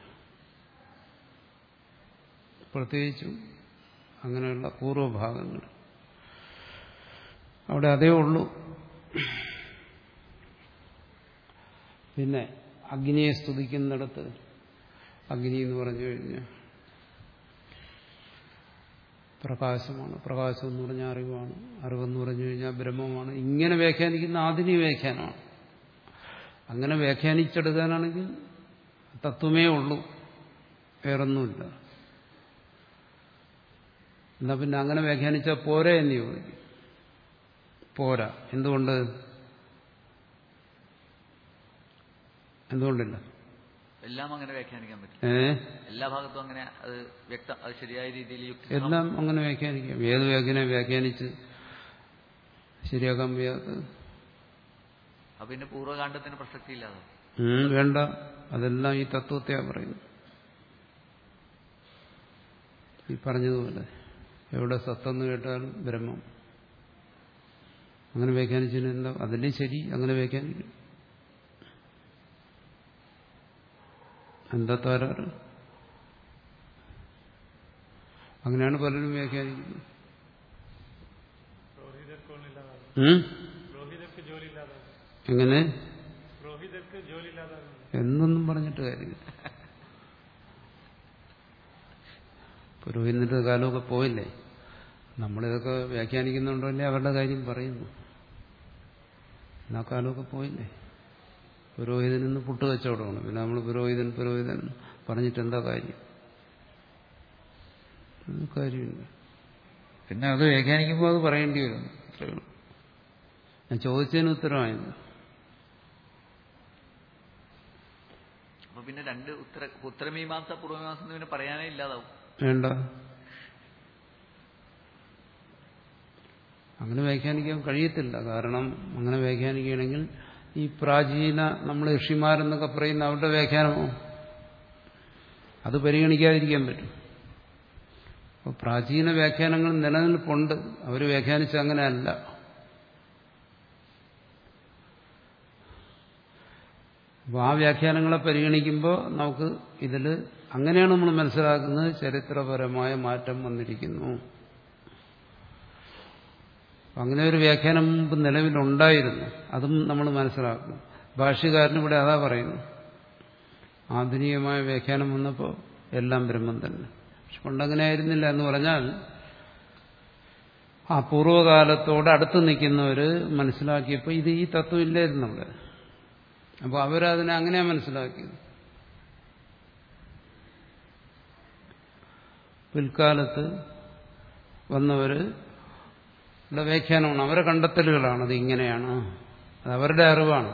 പ്രത്യേകിച്ചും അങ്ങനെയുള്ള പൂർവ്വഭാഗങ്ങൾ അവിടെ അതേ ഉള്ളൂ പിന്നെ അഗ്നിയെ സ്തുതിക്കുന്നിടത്ത് അഗ്നി എന്ന് പറഞ്ഞു കഴിഞ്ഞാൽ പ്രകാശമാണ് പ്രകാശം എന്ന് പറഞ്ഞാൽ അറിവാണ് അറിവെന്ന് പറഞ്ഞു കഴിഞ്ഞാൽ ബ്രഹ്മമാണ് ഇങ്ങനെ വ്യാഖ്യാനിക്കുന്ന ആധുനിക വ്യാഖ്യാനമാണ് അങ്ങനെ വ്യാഖ്യാനിച്ചെടുക്കാനാണെങ്കിൽ തത്വമേ ഉള്ളൂ വേറൊന്നുമില്ല എന്നാ പിന്നെ അങ്ങനെ വ്യാഖ്യാനിച്ചാൽ പോരെ എന്ന് ചോദിക്കും പോരാ എന്തുകൊണ്ട് എന്തുകൊണ്ടില്ല എല്ലാം അങ്ങനെ വ്യാഖ്യാനിക്കാൻ പറ്റും ഏ എല്ലാ ഭാഗത്തും അങ്ങനെ അത് വ്യക്ത അത് ശരിയായ രീതിയിൽ യുക്തി എല്ലാം അങ്ങനെ വ്യാഖ്യാനിക്കാം ഏത് വ്യാഖ്യാനം വ്യാഖ്യാനിച്ച് ശരിയാക്കാൻ വയ്യാത്ത അപ്പൊ പിന്നെ പൂർവ്വകാണ്ഡത്തിന് പ്രസക്തി ഇല്ലാതെ ഉം, വേണ്ട അതെല്ലാം ഈ തത്വത്തെയാ പറയുന്നത് ഈ പറഞ്ഞതുപോലെ എവിടെ സത്തെന്ന് കേട്ടാലും ബ്രഹ്മം അങ്ങനെ വ്യാഖ്യാനിച്ചതിന് എന്താ അതിന്റെ ശരി അങ്ങനെ വ്യാഖ്യാനിക്കും എന്താ തകരാറ് അങ്ങനെയാണ് പലരും വ്യാഖ്യാനിക്കുന്നത് ഉം? എങ്ങനെ എന്നൊന്നും പറഞ്ഞിട്ട് കാര്യമില്ല പുരോഹിതന്റെ കാലമൊക്കെ പോയില്ലേ നമ്മളിതൊക്കെ വ്യാഖ്യാനിക്കുന്നുണ്ടല്ലേ അവരുടെ കാര്യം പറയുന്നു ആ കാലമൊക്കെ പോയില്ലേ പുരോഹിതൻ ഇന്ന് പുട്ട് കച്ചവടമാണ് പിന്നെ നമ്മൾ പുരോഹിതൻ പുരോഹിതൻ പറഞ്ഞിട്ട് എന്താ കാര്യം ഒരു കാര്യമില്ല പിന്നെ അത് വ്യാഖ്യാനിക്കുമ്പോൾ അത് പറയേണ്ടി വരും അത്രയേ ഉള്ളൂ ഞാൻ ചോദിച്ചതിന് ഉത്തരമായിരുന്നു അപ്പൊ പിന്നെ രണ്ട് ഉത്തര ഉത്തരമീമാംസ പൂർവ്വമീമാംസ എന്ന് പിന്നെ പറയാനേ ഇല്ലാതാവും വേണ്ട അങ്ങനെ വ്യാഖ്യാനിക്കാൻ കഴിയത്തില്ല കാരണം അങ്ങനെ വ്യാഖ്യാനിക്കുകയാണെങ്കിൽ ഈ പ്രാചീന നമ്മൾ ഋഷിമാരെന്നൊക്കെ പറയുന്ന അവരുടെ വ്യാഖ്യാനമോ അത് പരിഗണിക്കാതിരിക്കാൻ പറ്റും അപ്പോൾ പ്രാചീന വ്യാഖ്യാനങ്ങൾ നിലനിൽപ്പുണ്ട് അവർ വ്യാഖ്യാനിച്ച അങ്ങനെയല്ല അപ്പോൾ ആ വ്യാഖ്യാനങ്ങളെ പരിഗണിക്കുമ്പോൾ നമുക്ക് ഇതിൽ അങ്ങനെയാണ് നമ്മൾ മനസ്സിലാക്കുന്നത് ചരിത്രപരമായ മാറ്റം വന്നിരിക്കുന്നു അങ്ങനെ ഒരു വ്യാഖ്യാനം മുമ്പ് നിലവിലുണ്ടായിരുന്നു അതും നമ്മൾ മനസ്സിലാക്കും ഭാഷ്യകാരന് ഇവിടെ അതാ പറയുന്നു ആധുനികമായ വ്യാഖ്യാനം വന്നപ്പോൾ എല്ലാം ബ്രഹ്മം തന്നെ പക്ഷെ പണ്ടങ്ങനെ ആയിരുന്നില്ല എന്ന് പറഞ്ഞാൽ ആ പൂർവ്വകാലത്തോട് അടുത്ത് നിൽക്കുന്നവർ മനസ്സിലാക്കിയപ്പോൾ ഇത് ഈ തത്വം ഇല്ലായിരുന്നു അവിടെ അപ്പോൾ അവരതിനെ അങ്ങനെയാ മനസ്സിലാക്കിയത് പിൽക്കാലത്ത് വന്നവര് ഉള്ള വ്യാഖ്യാനമാണ് അവരെ കണ്ടെത്തലുകളാണ് അത് ഇങ്ങനെയാണ് അത് അവരുടെ അറിവാണ്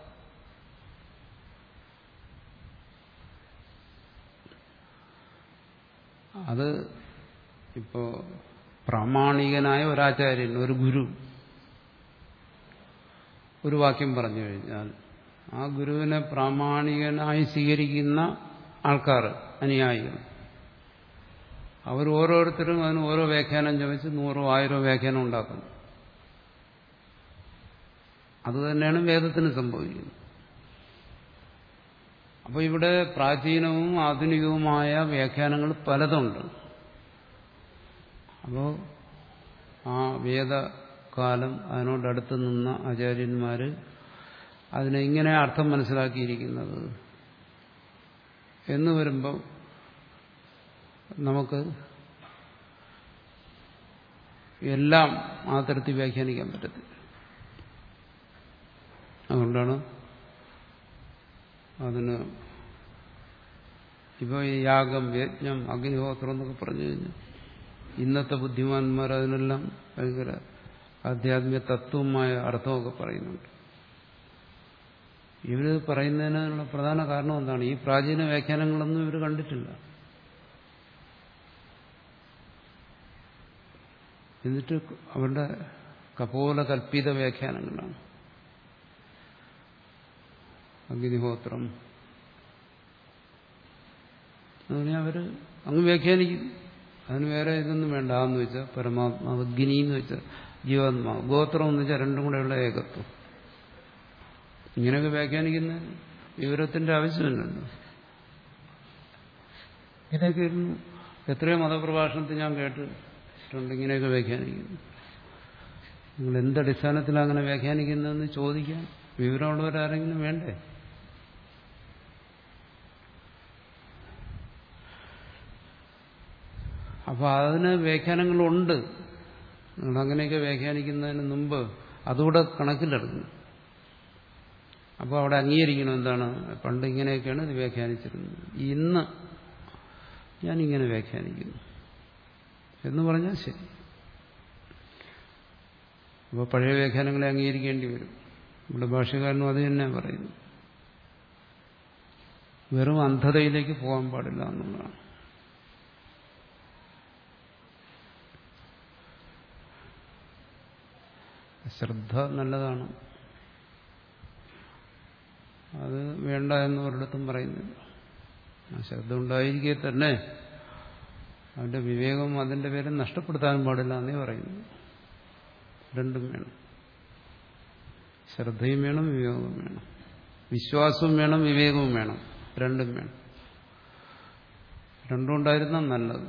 അത് ഇപ്പോ പ്രാമാണികനായ ഒരാചാര്യൻ ഒരു ഗുരു ഒരു വാക്യം പറഞ്ഞു കഴിഞ്ഞാൽ ആ ഗുരുവിനെ പ്രാമാണികനായി സ്വീകരിക്കുന്ന ആൾക്കാർ അനുയായികൾ അവർ ഓരോരുത്തരും അതിന് ഓരോ വ്യാഖ്യാനം ചോദിച്ച് നൂറോ ആയിരോ വ്യാഖ്യാനം ഉണ്ടാക്കുന്നു അതുതന്നെയാണ് വേദത്തിന് സംഭവിക്കുന്നത് അപ്പോൾ ഇവിടെ പ്രാചീനവും ആധുനികവുമായ വ്യാഖ്യാനങ്ങൾ പലതുണ്ട് അപ്പോൾ ആ വേദകാലം അതിനോടടുത്ത് നിന്ന ആചാര്യന്മാർ അതിനെ ഇങ്ങനെ അർത്ഥം മനസ്സിലാക്കിയിരിക്കുന്നത് എന്ന് വരുമ്പോൾ നമുക്ക് എല്ലാം ആ തരത്തിൽ വ്യാഖ്യാനിക്കാൻ പറ്റത്തില്ല അതുകൊണ്ടാണ് അതിന് ഇപ്പോൾ ഈ യാഗം യജ്ഞം അഗ്നിഹോത്രം എന്നൊക്കെ പറഞ്ഞു കഴിഞ്ഞാൽ ഇന്നത്തെ ബുദ്ധിമാന്മാർ അതിനെല്ലാം ഭയങ്കര ആധ്യാത്മിക തത്വമായ അർത്ഥമൊക്കെ പറയുന്നുണ്ട് ഇവർ പറയുന്നതിനുള്ള പ്രധാന കാരണം എന്താണ് ഈ പ്രാചീന വ്യാഖ്യാനങ്ങളൊന്നും ഇവർ കണ്ടിട്ടില്ല എന്നിട്ട് അവരുടെ കപോല കൽപ്പിത വ്യാഖ്യാനങ്ങളാണ് അഗ്നിഹോത്രം അങ്ങനെ അവര് അങ്ങ് വ്യാഖ്യാനിക്കും അതിന് വേറെ ഇതൊന്നും വേണ്ട എന്ന് വെച്ചാൽ പരമാത്മാവ് അഗ്നി എന്ന് വെച്ചാൽ ജീവാത്മാവ് ഗോത്രം എന്ന് വെച്ചാൽ രണ്ടും കൂടെയുള്ള ഏകത്വം ഇങ്ങനെയൊക്കെ വ്യാഖ്യാനിക്കുന്ന വിവരത്തിന്റെ ആവശ്യമില്ലല്ലോ ഇങ്ങനെയൊക്കെ ഇരുന്നു എത്രയോ മതപ്രഭാഷണത്തിൽ ഞാൻ കേട്ടിട്ടുണ്ട് ഇങ്ങനെയൊക്കെ വ്യാഖ്യാനിക്കുന്നു നിങ്ങൾ എന്തടിസ്ഥാനത്തിലാണ് അങ്ങനെ വ്യാഖ്യാനിക്കുന്നതെന്ന് ചോദിക്കാൻ വിവരമുള്ളവരാരെങ്കിലും വേണ്ടേ അപ്പൊ അതിന് വ്യാഖ്യാനങ്ങളുണ്ട് നിങ്ങൾ അങ്ങനെയൊക്കെ വ്യാഖ്യാനിക്കുന്നതിന് മുമ്പ് അതുകൂടെ കണക്കിലെടുക്കണം അപ്പോൾ അവിടെ അംഗീകരിക്കണം എന്താണ് പണ്ട് ഇങ്ങനെയൊക്കെയാണ് ഇത് വ്യാഖ്യാനിച്ചിരുന്നത് ഇന്ന് ഞാനിങ്ങനെ വ്യാഖ്യാനിക്കുന്നു എന്ന് പറഞ്ഞാൽ ശരി അപ്പോൾ പഴയ വ്യാഖ്യാനങ്ങളെ അംഗീകരിക്കേണ്ടി വരും ഇവിടെ ഭാഷകാരനും അത് തന്നെ പറയുന്നു വെറും അന്ധതയിലേക്ക് പോകാൻ പാടില്ല എന്നുള്ളതാണ് ശ്രദ്ധ നല്ലതാണ് അത് വേണ്ട എന്ന് ഒരിടത്തും പറയുന്നില്ല ആ ശ്രദ്ധ ഉണ്ടായിരിക്കെ തന്നെ അവന്റെ വിവേകം അതിന്റെ പേര് നഷ്ടപ്പെടുത്താൻ പാടില്ല എന്നേ പറയുന്നു രണ്ടും വേണം ശ്രദ്ധയും വേണം വിവേകവും വേണം വിശ്വാസവും വേണം വിവേകവും വേണം രണ്ടും വേണം രണ്ടും ഉണ്ടായിരുന്ന നല്ലത്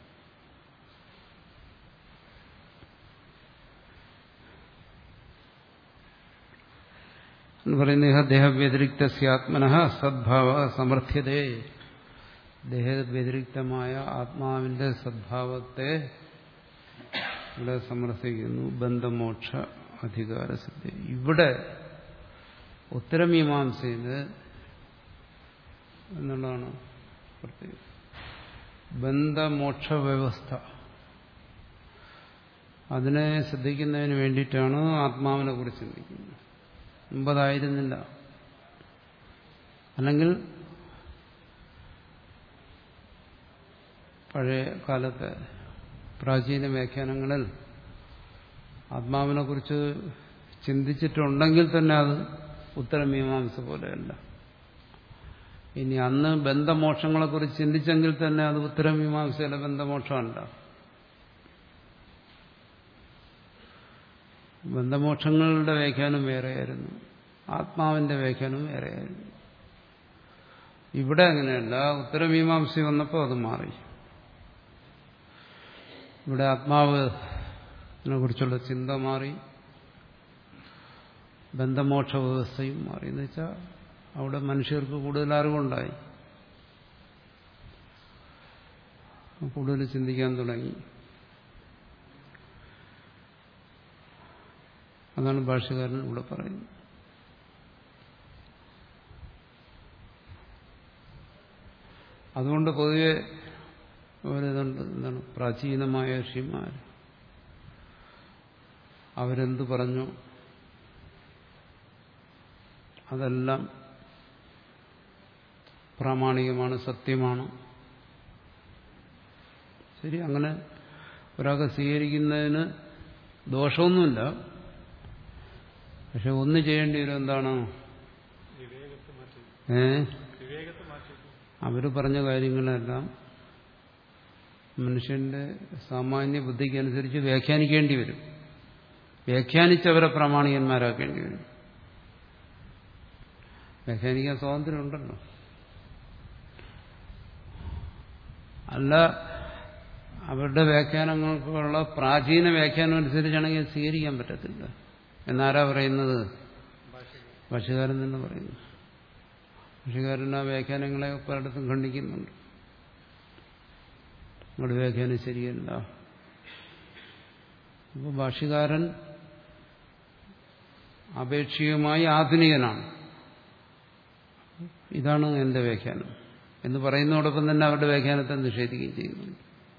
എന്ന് പറയുന്നത് ദേഹവ്യതിരിക്തസ്യാത്മന സദ്ഭാവ സമർത്ഥ്യതേ ദേഹവ്യതിരിക്തമായ ആത്മാവിന്റെ സദ്ഭാവത്തെ ഇവിടെ സമർത്ഥിക്കുന്നു ബന്ധമോക്ഷ അധികാര സിദ്ധി ഇവിടെ ഉത്തരമീമാംസയിൽ എന്നുള്ളതാണ് പ്രത്യേകം ബന്ധമോക്ഷ വ്യവസ്ഥ അതിനെ ശ്രദ്ധിക്കുന്നതിന് വേണ്ടിയിട്ടാണ് ആത്മാവിനെ കുറിച്ച് ചിന്തിക്കുന്നത് മുമ്പതായിരുന്നില്ല അല്ലെങ്കിൽ പഴയ കാലത്തെ പ്രാചീന വ്യാഖ്യാനങ്ങളിൽ ആത്മാവിനെ കുറിച്ച് ചിന്തിച്ചിട്ടുണ്ടെങ്കിൽ തന്നെ അത് ഉത്തരമീമാംസ പോലെയല്ല ഇനി അന്ന് ബന്ധമോക്ഷങ്ങളെക്കുറിച്ച് ചിന്തിച്ചെങ്കിൽ തന്നെ അത് ഉത്തരമീമാംസയിലെ ബന്ധമോക്ഷമല്ല ബന്ധമോക്ഷങ്ങളുടെ വ്യാഖ്യാനം വേറെയായിരുന്നു ആത്മാവിന്റെ വ്യാഖ്യാനം വേറെയായിരുന്നു ഇവിടെ അങ്ങനെയല്ല ഉത്തരമീമാംസ വന്നപ്പോൾ അത് മാറി ഇവിടെ ആത്മാവിനെ കുറിച്ചുള്ള ചിന്ത മാറി ബന്ധമോക്ഷ വ്യവസ്ഥയും മാറി എന്ന് വെച്ചാൽ അവിടെ മനുഷ്യർക്ക് കൂടുതൽ അറിവുണ്ടായി കൂടുതൽ ചിന്തിക്കാൻ തുടങ്ങി അതാണ് ഭാഷകാരൻ ഇവിടെ പറയുന്നത് അതുകൊണ്ട് പൊതുവെ അവരിതുണ്ട് എന്താണ് പ്രാചീനമായ ഋഷിമാർ അവരെന്ത് പറഞ്ഞു അതെല്ലാം പ്രാമാണികമാണ് സത്യമാണ് ശരി അങ്ങനെ ഒരാൾക്ക് സ്വീകരിക്കുന്നതിന് ദോഷമൊന്നുമില്ല പക്ഷെ ഒന്ന് ചെയ്യേണ്ടി വരും എന്താണ് ഏ അവര് പറഞ്ഞ കാര്യങ്ങളെല്ലാം മനുഷ്യന്റെ സാമാന്യ ബുദ്ധിക്ക് അനുസരിച്ച് വ്യാഖ്യാനിക്കേണ്ടി വരും വ്യാഖ്യാനിച്ചവരെ പ്രാമാണികന്മാരാക്കേണ്ടി വരും വ്യാഖ്യാനിക്കാൻ സ്വാതന്ത്ര്യമുണ്ടല്ലോ അല്ല അവരുടെ വ്യാഖ്യാനങ്ങൾക്കുള്ള പ്രാചീന വ്യാഖ്യാനം അനുസരിച്ചാണെങ്കിൽ സ്വീകരിക്കാൻ പറ്റത്തില്ല എന്നാരാ പറയുന്നത് ഭാഷകാരൻ തന്നെ പറയുന്നു ഭാഷകാരൻ ആ വ്യാഖ്യാനങ്ങളെ പലയിടത്തും khണ്ഡിക്കുന്നുണ്ട് നിങ്ങളുടെ വ്യാഖ്യാനം ശരിയല്ല അപ്പോൾ ഭാഷകാരൻ അപേക്ഷികമായി ആധുനികനാണ് ഇതാണ് എന്റെ വ്യാഖ്യാനം എന്ന് പറയുന്നതോടൊപ്പം തന്നെ അവരുടെ വ്യാഖ്യാനത്തെ നിഷേധിക്കുകയും ചെയ്യുന്നുണ്ട്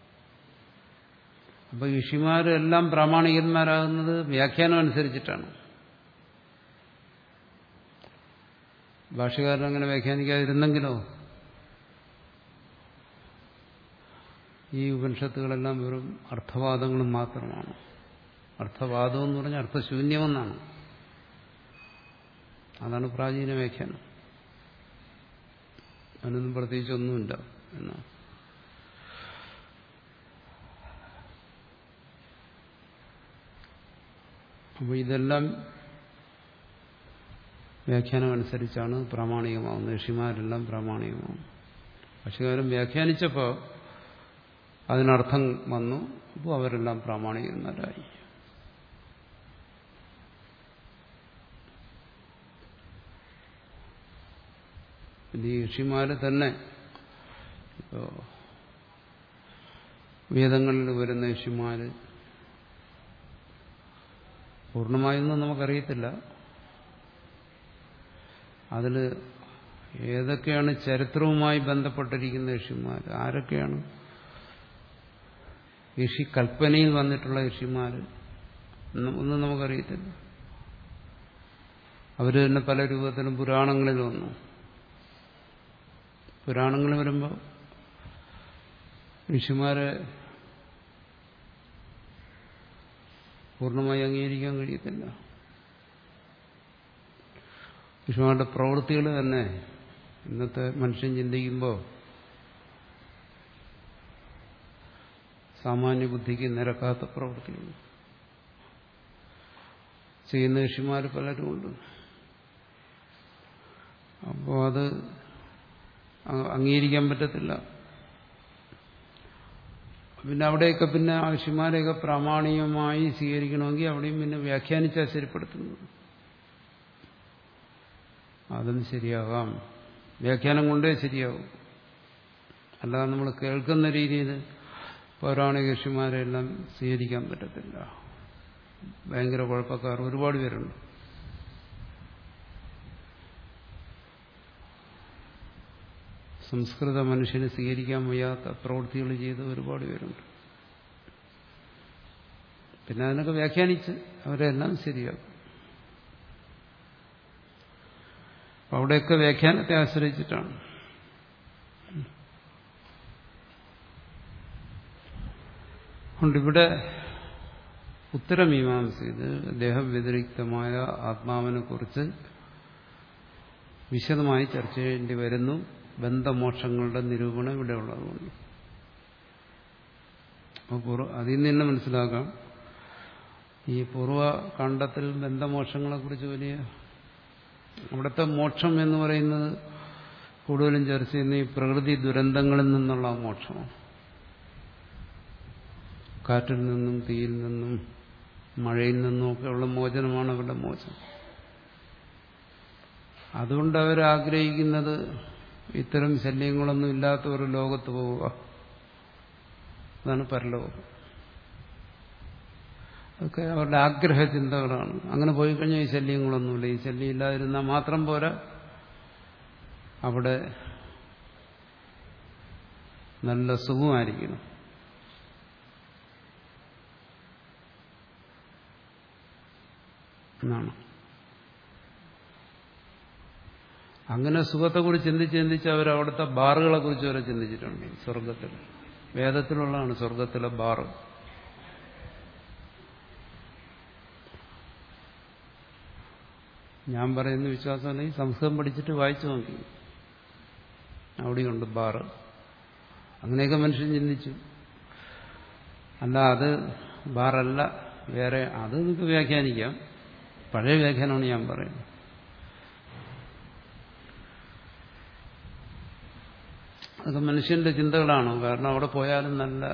അപ്പൊ ഋഷിമാരെല്ലാം പ്രാമാണികന്മാരാകുന്നത് വ്യാഖ്യാനം അനുസരിച്ചിട്ടാണ് ഭാഷകാരൻ അങ്ങനെ വ്യാഖ്യാനിക്കാതിരുന്നെങ്കിലോ ഈ ഉപനിഷത്തുകളെല്ലാം വെറും അർത്ഥവാദങ്ങളും മാത്രമാണ് അർത്ഥവാദം എന്ന് പറഞ്ഞാൽ അർത്ഥശൂന്യമെന്നാണ് അതാണ് പ്രാചീന വ്യാഖ്യാനം അതിനൊന്നും പ്രത്യേകിച്ചൊന്നുമില്ല എന്നാണ് അപ്പോൾ ഇതെല്ലാം വ്യാഖ്യാനം അനുസരിച്ചാണ് പ്രാമാണികമാവുന്നത് ഋഷിമാരെല്ലാം പ്രാമാണികമാവും പക്ഷികാരം വ്യാഖ്യാനിച്ചപ്പോൾ അതിനർത്ഥം വന്നു അപ്പോൾ അവരെല്ലാം പ്രാമാണികന്മാരായി ഈ ഋഷിമാര് തന്നെ ഇപ്പോ വേദങ്ങളിൽ വരുന്ന ഋഷിമാര് പൂർണ്ണമായൊന്നും നമുക്കറിയത്തില്ല അതിൽ ഏതൊക്കെയാണ് ചരിത്രവുമായി ബന്ധപ്പെട്ടിരിക്കുന്ന ഋഷിമാർ ആരൊക്കെയാണ് ഋഷി കൽപ്പനയിൽ വന്നിട്ടുള്ള ഋഷിമാർ ഒന്നും നമുക്കറിയത്തില്ല അവർ തന്നെ പല രൂപത്തിലും പുരാണങ്ങളിൽ വന്നു പുരാണങ്ങൾ വരുമ്പോൾ ഋഷിമാരെ പൂർണ്ണമായി അംഗീകരിക്കാൻ കഴിയത്തില്ല ഋഷിമാരുടെ പ്രവൃത്തികൾ തന്നെ ഇന്നത്തെ മനുഷ്യൻ ചിന്തിക്കുമ്പോൾ സാമാന്യ ബുദ്ധിക്ക് നിരക്കാത്ത പ്രവൃത്തികൾ ചെയ്യുന്ന ഋഷിമാർ പലരുമുണ്ട് അപ്പോൾ അത് അംഗീകരിക്കാൻ പറ്റത്തില്ല പിന്നെ അവിടെയൊക്കെ പിന്നെ ഋഷിമാരെയൊക്കെ പ്രാമാണികമായി സ്വീകരിക്കണമെങ്കിൽ അവിടെയും പിന്നെ വ്യാഖ്യാനിച്ചാൽ ശരിപ്പെടുത്തുന്നത് അതും ശരിയാകാം വ്യാഖ്യാനം കൊണ്ടേ ശരിയാകും അല്ലാതെ നമ്മൾ കേൾക്കുന്ന രീതിയിൽ പൗരാണിക ഋഷിമാരെല്ലാം സ്വീകരിക്കാൻ പറ്റത്തില്ല ഭയങ്കര കുഴപ്പക്കാർ ഒരുപാട് പേരുണ്ട് സംസ്കൃത മനുഷ്യന് സ്വീകരിക്കാൻ വയ്യാത്ത പ്രവൃത്തികൾ ചെയ്ത് ഒരുപാട് പേരുണ്ട് പിന്നെ അതിനൊക്കെ വ്യാഖ്യാനിച്ച് അവരെല്ലാം ശരിയാക്കും അവിടെയൊക്കെ വ്യാഖ്യാനത്തെ ആശ്രയിച്ചിട്ടാണ് അതുകൊണ്ട് ഇവിടെ ഉത്തരമീമാംസ ഇത് ദേഹവ്യതിരിക്തമായ ആത്മാവിനെ കുറിച്ച് വിശദമായി ചർച്ച ചെയ്യേണ്ടി വരുന്നു ബന്ധമോക്ഷങ്ങളുടെ നിരൂപണം ഇവിടെ ഉള്ളതുകൊണ്ട് അപ്പോൾ അതിൽ നിന്ന് തന്നെ മനസ്സിലാക്കാം ഈ പൂർവ്വകാണ്ഡത്തിൽ ബന്ധമോക്ഷങ്ങളെക്കുറിച്ച് വലിയ അവിടുത്തെ മോക്ഷം എന്ന് പറയുന്നത് കൂടുതലും ചർച്ച ചെയ്യുന്ന ഈ പ്രകൃതി ദുരന്തങ്ങളിൽ നിന്നുള്ള മോക്ഷമാണ് കാറ്റിൽ നിന്നും തീയിൽ നിന്നും മഴയിൽ നിന്നും ഒക്കെയുള്ള മോചനമാണ് അവരുടെ മോചനം അതുകൊണ്ട് അവരാഗ്രഹിക്കുന്നത് ഇത്തരം ശല്യങ്ങളൊന്നും ഇല്ലാത്ത ഒരു ലോകത്ത് പോവുക അതാണ് പരലോകം അതൊക്കെ അവരുടെ ആഗ്രഹ ചിന്തകളാണ് അങ്ങനെ പോയി കഴിഞ്ഞാൽ ഈ ശല്യങ്ങളൊന്നുമില്ല ഈ ശല്യം ഇല്ലാതിരുന്നാൽ മാത്രം പോരാ അവിടെ നല്ല സുഖമായിരിക്കണം എന്നാണ് അങ്ങനെ സുഖത്തെക്കുറിച്ച് ചിന്തിച്ച് ചിന്തിച്ച് അവർ അവിടുത്തെ ബാറുകളെ കുറിച്ച് വരെ ചിന്തിച്ചിട്ടുണ്ട് സ്വർഗത്തിൽ വേദത്തിലുള്ളതാണ് സ്വർഗത്തിലെ ബാറ് ഞാൻ പറയുന്ന വിശ്വാസമല്ലെങ്കിൽ സംസ്കൃതം പഠിച്ചിട്ട് വായിച്ചു നോക്കി അവിടെയുണ്ട് ബാറ് അങ്ങനെയൊക്കെ മനുഷ്യൻ ചിന്തിച്ചു അല്ല അത് ബാറല്ല വേറെ അത് നിങ്ങൾക്ക് വ്യാഖ്യാനിക്കാം പഴയ വ്യാഖ്യാനമാണ് ഞാൻ പറയുന്നത് അതൊക്കെ മനുഷ്യന്റെ ചിന്തകളാണ് കാരണം അവിടെ പോയാലും നല്ല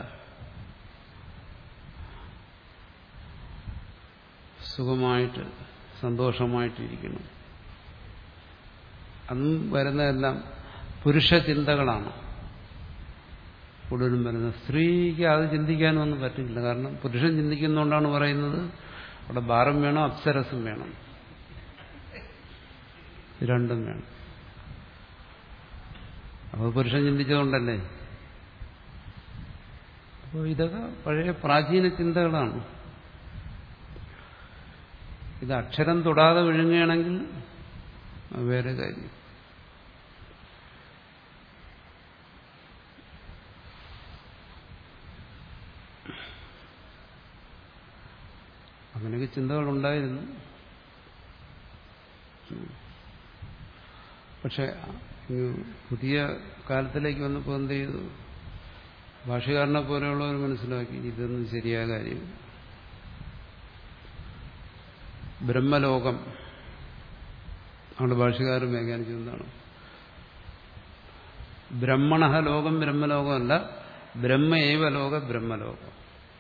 സുഖമായിട്ട് സന്തോഷമായിട്ടിരിക്കണം അതും വരുന്നതെല്ലാം പുരുഷ ചിന്തകളാണ് കൂടുതലും വരുന്നത് സ്ത്രീക്ക് അത് ചിന്തിക്കാനൊന്നും പറ്റില്ല കാരണം പുരുഷൻ ചിന്തിക്കുന്നതുകൊണ്ടാണ് പറയുന്നത് അവിടെ ഭാരം വേണം അപ്സരസും വേണം രണ്ടും വേണം അപ്പോൾ പുരുഷൻ ചിന്തിച്ചതുകൊണ്ടല്ലേ അപ്പോൾ ഇതൊക്കെ പഴയ പ്രാചീന ചിന്തകളാണ് ഇത് അക്ഷരം തൊടാതെ വിഴുങ്ങുകയാണെങ്കിൽ വേറെ കാര്യം അങ്ങനെയൊക്കെ ചിന്തകളുണ്ടായിരുന്നു പക്ഷെ പുതിയ കാലത്തിലേക്ക് വന്നപ്പോൾ എന്ത് ചെയ്തു ഭാഷകാരനെ പോലെയുള്ളവർ മനസ്സിലാക്കി ഇതൊന്നും ശരിയായ കാര്യം ബ്രഹ്മലോകം നമ്മുടെ ഭാഷകാരൻ വ്യാഖ്യാനിച്ചത് എന്താണ് ബ്രഹ്മണ ലോകം ബ്രഹ്മലോകമല്ല ബ്രഹ്മയേവ ലോക ബ്രഹ്മലോകം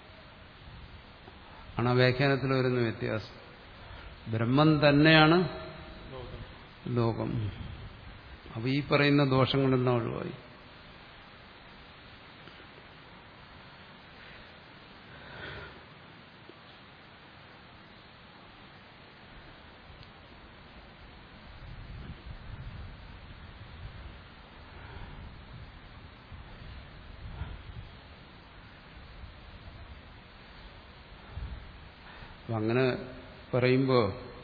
ആണ് ആ വ്യാഖ്യാനത്തിൽ വരുന്ന വ്യത്യാസം ബ്രഹ്മം തന്നെയാണ് ലോകം അപ്പൊ ഈ പറയുന്ന ദോഷങ്ങളെല്ലാം ഒഴിവായി അപ്പം അങ്ങനെ പറയുമ്പോൾ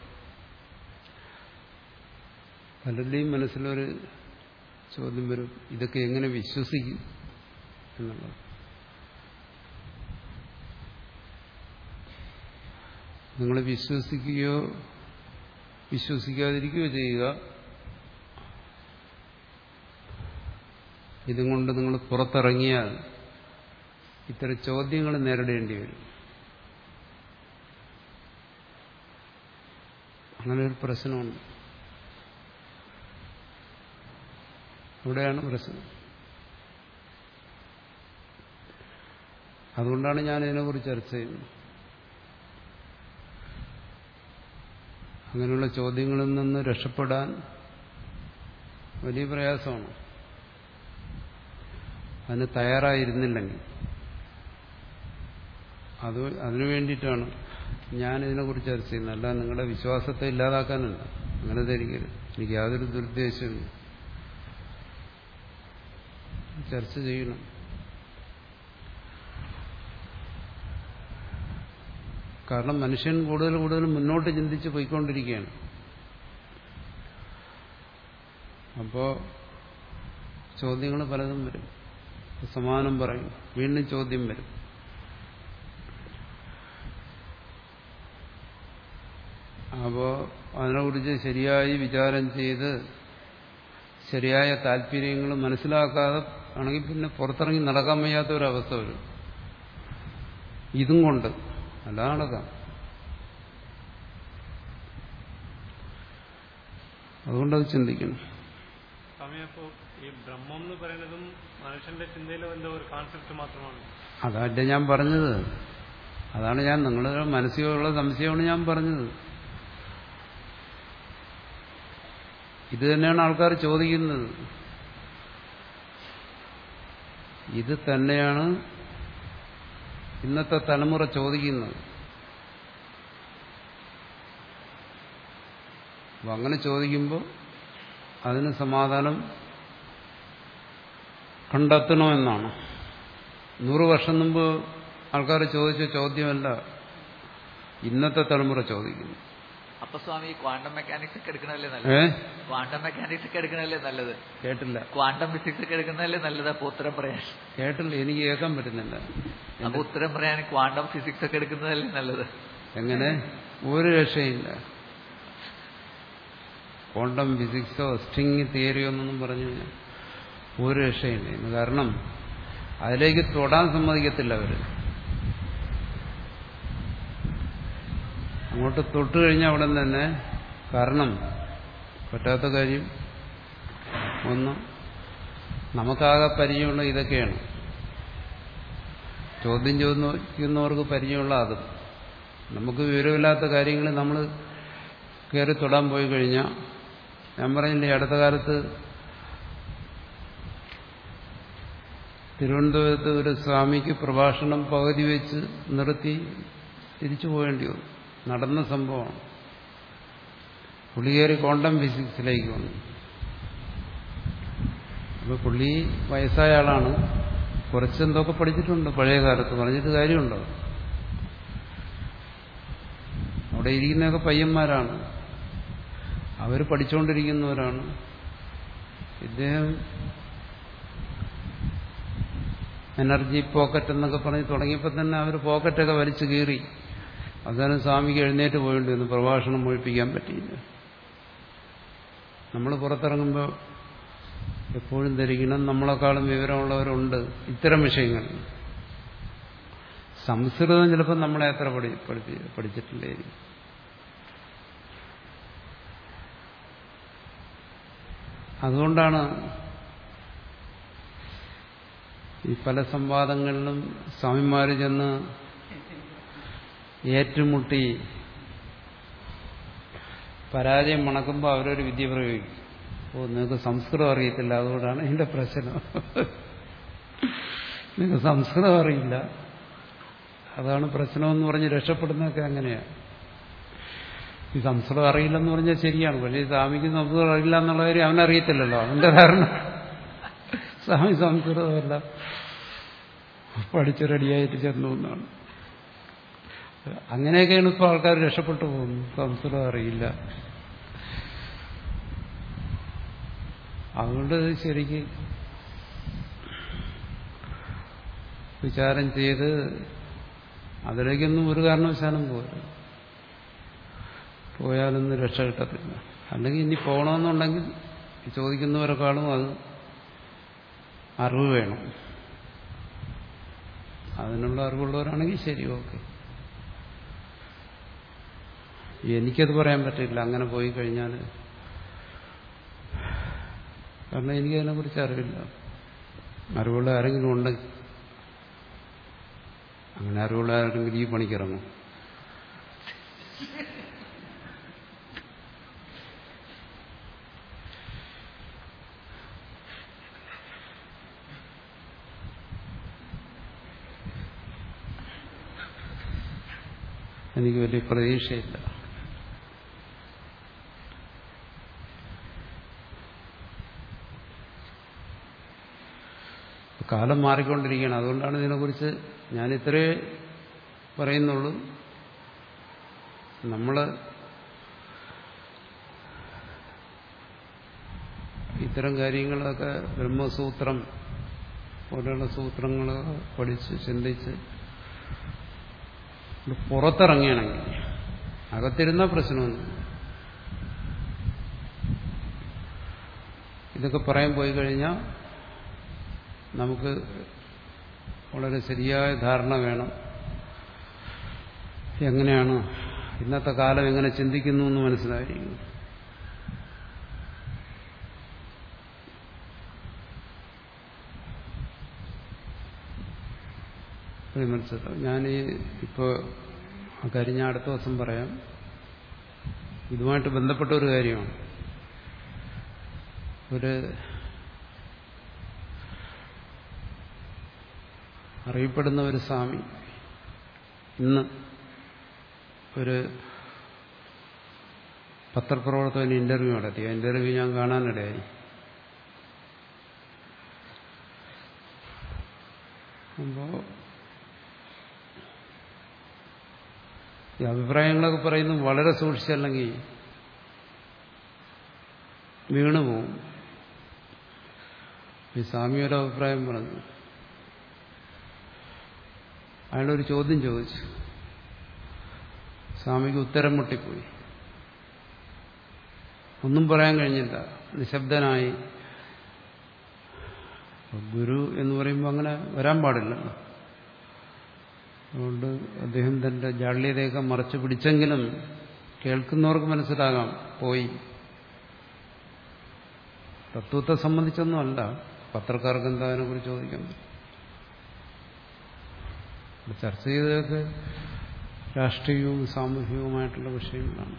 പലരുടെയും മനസ്സിലൊരു ചോദ്യം വരും ഇതൊക്കെ എങ്ങനെ വിശ്വസിക്കും എന്നുള്ളത് നിങ്ങൾ വിശ്വസിക്കുകയോ വിശ്വസിക്കാതിരിക്കുകയോ ചെയ്യുക ഇതും കൊണ്ട് നിങ്ങൾ പുറത്തിറങ്ങിയാൽ ഇത്തരം ചോദ്യങ്ങൾ നേരിടേണ്ടി വരും അങ്ങനെ ഒരു പ്രശ്നമുണ്ട് അവിടെയാണ് പ്രശ്നം അതുകൊണ്ടാണ് ഞാൻ ഇതിനെക്കുറിച്ച് ചർച്ച ചെയ്യുന്നത് അങ്ങനെയുള്ള ചോദ്യങ്ങളിൽ നിന്ന് രക്ഷപ്പെടാൻ വലിയ പ്രയാസമാണ് അതിന് തയ്യാറായിരുന്നില്ലെങ്കിൽ അത് അതിനു വേണ്ടിയിട്ടാണ് ഞാൻ ഇതിനെക്കുറിച്ച് ചർച്ച ചെയ്യുന്നത് അല്ല നിങ്ങളുടെ വിശ്വാസത്തെ ഇല്ലാതാക്കാനല്ല അങ്ങനെ ധരിക്കരുത് എനിക്ക് യാതൊരു ദുരുദ്ദേശമില്ല ചർച്ച ചെയ്യണം കാരണം മനുഷ്യൻ കൂടുതൽ കൂടുതൽ മുന്നോട്ട് ചിന്തിച്ച് പോയിക്കൊണ്ടിരിക്കുകയാണ് അപ്പോൾ ചോദ്യങ്ങൾ പലതും വരും സമാനം പറയും വീണ്ടും ചോദ്യം വരും അപ്പോൾ അതിനെക്കുറിച്ച് ശരിയായി വിചാരം ചെയ്ത് ശരിയായ താല്പര്യങ്ങൾ മനസ്സിലാക്കാതെ ആണെങ്കിൽ പിന്നെ പുറത്തിറങ്ങി നടക്കാൻ വയ്യാത്ത ഒരവസ്ഥ വരും ഇതും കൊണ്ട് അല്ല നടക്കാം അതുകൊണ്ടത് ചിന്തിക്കണം സ്വാമി അപ്പോ ഈ ബ്രഹ്മം എന്ന് പറയുന്നതും മനുഷ്യന്റെ ചിന്തയിലെ എന്തോ ഒരു കോൺസെപ്റ്റ് മാത്രമാണ് അതല്ല ഞാൻ പറഞ്ഞത് അതാണ് ഞാൻ നിങ്ങളുടെ മനസ്സിലുള്ള സംശയമാണ് ഞാൻ പറഞ്ഞത് ഇത് തന്നെയാണ് ആൾക്കാർ ചോദിക്കുന്നത് ഇത് തന്നെയാണ് ഇന്നത്തെ തലമുറ ചോദിക്കുന്നത് അപ്പം അങ്ങനെ ചോദിക്കുമ്പോൾ അതിന് സമാധാനം കണ്ടെത്തണമെന്നാണ് നൂറ് വർഷം മുമ്പ് ആൾക്കാർ ചോദിച്ച ചോദ്യമല്ല ഇന്നത്തെ തലമുറ ചോദിക്കുന്നു അപ്പൊ സ്വാമി ക്വാണ്ടം മെക്കാനിക്സ് ഒക്കെ എടുക്കണല്ലേ ഏ നല്ലത് ക്വാണ്ടം മെക്കാനിക്സ് ഒക്കെ എടുക്കണല്ലേ നല്ലത് കേട്ടില്ല ക്വാണ്ടം ഫിസിക്സ് ഒക്കെ എടുക്കുന്നതല്ലേ നല്ലത് അപ്പൊ ഉത്തരം പറയാൻ കേട്ടില്ല എനിക്ക് കേൾക്കാൻ പറ്റുന്നില്ല അപ്പൊ ഉത്തരം പറയാൻ ക്വാണ്ടം ഫിസിക്സ് ഒക്കെ എടുക്കുന്നതല്ലേ നല്ലത് എങ്ങനെ ഒരു രക്ഷയില്ല ക്വാണ്ടം ഫിസിക്സോ സ്ട്രിങ് തിയറിയോ എന്നൊന്നും പറഞ്ഞു കഴിഞ്ഞാൽ ഒരു രക്ഷയില്ല ഇന്ന് കാരണം അതിലേക്ക് തൊടാൻ സമ്മതിക്കത്തില്ല അവര് അങ്ങോട്ട് തൊട്ട് കഴിഞ്ഞാൽ അവിടെ തന്നെ കാരണം പറ്റാത്ത കാര്യം ഒന്ന് നമുക്കാകെ പരിചയമുള്ള ഇതൊക്കെയാണ് ചോദ്യം ചോദിക്കുന്നവർക്ക് പരിചയമുള്ള അതും നമുക്ക് വിവരമില്ലാത്ത കാര്യങ്ങൾ നമ്മൾ കയറി തൊടാൻ പോയി കഴിഞ്ഞാൽ ഞാൻ പറഞ്ഞില്ലേ അടുത്ത കാലത്ത് തിരുവനന്തപുരത്ത് ഒരു സ്വാമിക്ക് പ്രഭാഷണം പകുതി വെച്ച് നിർത്തി തിരിച്ചു പോകേണ്ടി വന്നു നടന്ന സംഭവമാണ് പുള്ളി കയറി ക്വാണ്ടം ഫിസിക്സിലേക്ക് വന്നു അപ്പോൾ പുള്ളി വയസ്സായ ആളാണ് കുറച്ച് എന്തൊക്കെ പഠിച്ചിട്ടുണ്ട് പഴയ കാലത്ത് പറഞ്ഞിട്ട് കാര്യമുണ്ടോ അവിടെ ഇരിക്കുന്നതൊക്കെ പയ്യന്മാരാണ് അവർ പഠിച്ചുകൊണ്ടിരിക്കുന്നവരാണ് ഇദ്ദേഹം എനർജി പോക്കറ്റ് എന്നൊക്കെ പറഞ്ഞ് തുടങ്ങിയപ്പോൾ തന്നെ അവർ പോക്കറ്റൊക്കെ വലിച്ചു കീറി അവസാനം സ്വാമിക്ക് എഴുന്നേറ്റ് പോകേണ്ടി വന്നു പ്രഭാഷണം മുഴിപ്പിക്കാൻ പറ്റിയില്ല നമ്മൾ പുറത്തിറങ്ങുമ്പോൾ എപ്പോഴും ധരിക്കണം നമ്മളെക്കാളും വിവരമുള്ളവരുണ്ട് ഇത്തരം വിഷയങ്ങളിൽ സംസ്കൃതം ചിലപ്പോൾ നമ്മളെ എത്ര പഠി പഠിപ്പി പഠിച്ചിട്ടില്ലായിരിക്കും അതുകൊണ്ടാണ് ഈ പല സംവാദങ്ങളിലും സ്വാമിമാർ ചെന്ന് ഏറ്റുമുട്ടി പരാജയം മണക്കുമ്പോൾ അവരൊരു വിദ്യ പ്രയോഗിക്കും ഓ നിങ്ങൾക്ക് സംസ്കൃതം അറിയത്തില്ല അതുകൊണ്ടാണ് ഇതിന്റെ പ്രശ്നം നിങ്ങൾക്ക് സംസ്കൃതം അറിയില്ല അതാണ് പ്രശ്നമെന്ന് പറഞ്ഞ് രക്ഷപ്പെടുന്നതൊക്കെ അങ്ങനെയാണ് ഈ സംസ്കൃതം അറിയില്ലെന്ന് പറഞ്ഞാൽ ശരിയാണ് പക്ഷേ ഈ സ്വാമിക്ക് സംസ്കൃതം അറിയില്ല എന്നുള്ള കാര്യം അവനറിയത്തില്ലല്ലോ അവന്റെ ധാരണ സ്വാമി സംസ്കൃതമല്ല പഠിച്ച് റെഡിയായിട്ട് ചെന്നു എന്നാണ് അങ്ങനെയൊക്കെയാണ് ഇപ്പോൾ ആൾക്കാർ രക്ഷപ്പെട്ടു പോകുന്നത് സംസ്കൃതം അറിയില്ല അതുകൊണ്ട് ഇത് ശരിക്ക് വിചാരം ചെയ്ത് അതിലേക്കൊന്നും ഒരു കാരണവശാലും പോരും പോയാലൊന്നും രക്ഷ കിട്ടത്തില്ല അല്ലെങ്കിൽ ഇനി പോകണമെന്നുണ്ടെങ്കിൽ ഈ ചോദിക്കുന്നവരെക്കാളും അത് അറിവ് വേണം അതിനുള്ള അറിവുള്ളവരാണെങ്കിൽ ശരി ഓക്കെ എനിക്കത് പറയാൻ പറ്റില്ല അങ്ങനെ പോയി കഴിഞ്ഞാൽ കാരണം എനിക്കതിനെക്കുറിച്ച് അറിവില്ല അറിവുള്ള ആരെങ്കിലും ഉണ്ടെങ്കിൽ അങ്ങനെ അറിവുള്ള ആരെങ്കിലും ഈ പണിക്കിറങ്ങും എനിക്ക് വലിയ പ്രതീക്ഷയില്ല കാലം മാറിക്കൊണ്ടിരിക്കുകയാണ് അതുകൊണ്ടാണ് ഇതിനെക്കുറിച്ച് ഞാൻ ഇത്രേ പറയുന്നുള്ളൂ നമ്മൾ ഇത്തരം കാര്യങ്ങളൊക്കെ ബ്രഹ്മസൂത്രം പോലെയുള്ള സൂത്രങ്ങൾ പഠിച്ച് ചിന്തിച്ച് പുറത്തിറങ്ങുകയാണെങ്കിൽ അകത്തിരുന്ന പ്രശ്നമൊന്നും ഇതൊക്കെ പറയാൻ പോയി കഴിഞ്ഞാൽ നമുക്ക് വളരെ ശരിയായ ധാരണ വേണം എങ്ങനെയാണ് ഇന്നത്തെ കാലം എങ്ങനെ ചിന്തിക്കുന്നു എന്ന് മനസ്സിലായിരിക്കും മനസ്സിലാവും ഞാൻ ഇപ്പോൾ ആ കാര്യം ഞാൻ അടുത്ത ദിവസം പറയാം ഇതുമായിട്ട് ബന്ധപ്പെട്ട ഒരു കാര്യമാണ് ഒരു അറിയപ്പെടുന്ന ഒരു സ്വാമി ഇന്ന് ഒരു പത്രപ്രവർത്തകന് ഇന്റർവ്യൂ നടത്തി ആ ഇന്റർവ്യൂ ഞാൻ കാണാനിടയായി അപ്പോ ഈ അഭിപ്രായങ്ങളൊക്കെ പറയുന്നത് വളരെ സൂക്ഷിച്ചല്ലെങ്കിൽ വീണുപോകും ഈ സ്വാമി ഒരു അഭിപ്രായം പറഞ്ഞു അയാളൊരു ചോദ്യം ചോദിച്ചു സ്വാമിക്ക് ഉത്തരം മുട്ടിപ്പോയി ഒന്നും പറയാൻ കഴിഞ്ഞില്ല നിശബ്ദനായി ഗുരു എന്ന് പറയുമ്പോൾ അങ്ങനെ വരാൻ പാടില്ല അതുകൊണ്ട് അദ്ദേഹം തന്റെ ജാള്യതയൊക്കെ മറച്ചു പിടിച്ചെങ്കിലും കേൾക്കുന്നവർക്ക് മനസ്സിലാകാം പോയി തത്വത്തെ സംബന്ധിച്ചൊന്നുമല്ല പത്രക്കാർക്ക് എന്താ അതിനെക്കുറിച്ച് ചോദിക്കാൻ ചർച്ച ചെയ്തതൊക്കെ രാഷ്ട്രീയവും സാമൂഹികവുമായിട്ടുള്ള വിഷയങ്ങളാണ്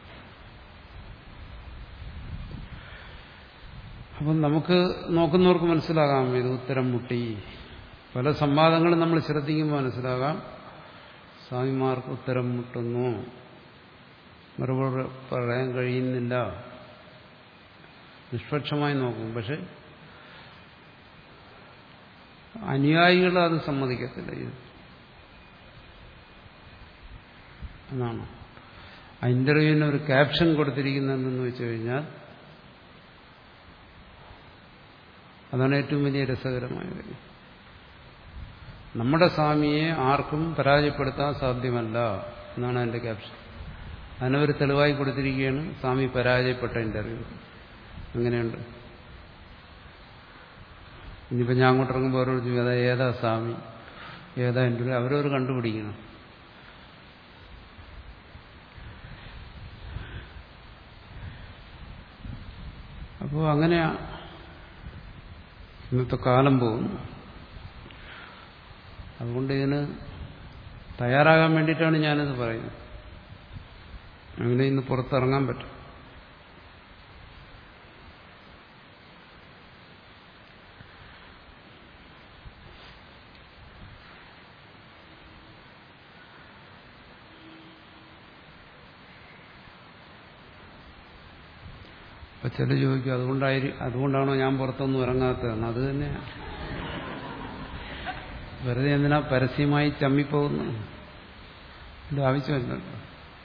അപ്പം നമുക്ക് നോക്കുന്നവർക്ക് മനസ്സിലാകാം ഇത് ഉത്തരം മുട്ടി പല സംവാദങ്ങളും നമ്മൾ ശ്രദ്ധിക്കുമ്പോൾ മനസ്സിലാകാം സ്വാമിമാർക്ക് ഉത്തരം മുട്ടുന്നു മറുപടി പറയാൻ കഴിയുന്നില്ല നിഷ്പക്ഷമായി നോക്കും പക്ഷെ അനുയായികൾ അത് സമ്മതിക്കത്തില്ല ഇത് എന്നാണ് ആ ഇന്റർവ്യൂവിന് ഒരു ക്യാപ്ഷൻ കൊടുത്തിരിക്കുന്നതെന്ന് വെച്ച് കഴിഞ്ഞാൽ അതാണ് ഏറ്റവും വലിയ രസകരമായ കാര്യം നമ്മുടെ സ്വാമിയെ ആർക്കും പരാജയപ്പെടുത്താൻ സാധ്യമല്ല എന്നാണ് എൻ്റെ ക്യാപ്ഷൻ അതിനൊരു തെളിവായി കൊടുത്തിരിക്കുകയാണ് സ്വാമി പരാജയപ്പെട്ട ഇന്റർവ്യൂ അങ്ങനെയുണ്ട് ഇനിയിപ്പോൾ ഞാൻ അങ്ങോട്ട് ഇറങ്ങുമ്പോൾ അവരോട് ചോദിക്കും അതാ ഏതാ സ്വാമി ഏതാ ഇന്റർവ്യൂ അവരവർ കണ്ടുപിടിക്കണം അപ്പോൾ അങ്ങനെയാ ഇന്നത്തെ കാലം പോകുന്നു അതുകൊണ്ട് ഇതിന് തയ്യാറാകാൻ വേണ്ടിയിട്ടാണ് ഞാനിത് പറയുന്നത് അങ്ങനെ ഇന്ന് പുറത്തിറങ്ങാൻ പറ്റും അപ്പൊ ചില ചോദിക്കും അതുകൊണ്ടായി അതുകൊണ്ടാണോ ഞാൻ പുറത്തൊന്നും ഇറങ്ങാത്തതെന്ന് അത് തന്നെ വെറുതെ എന്തിനാ പരസ്യമായി ചമ്മിപ്പോകുന്നു ഇത് ആവശ്യമില്ലല്ലോ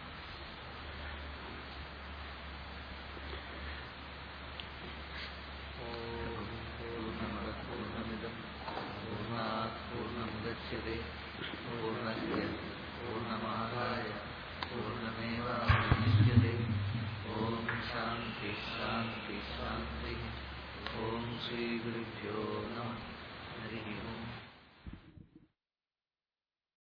പൂർണ്ണമിദം പൂർണ്ണാത് പൂർണ്ണമുദച്യത്തെ പൂർണ്ണസ്യ പൂർണ്ണമാദായ പൂർണ്ണമേവാവശിഷ്യത്തെ ഓം ശാന്തി ശാന്തി ശാന്തി ഓം ശ്രീ ഗുരുഭ്യോ നമ ഹരി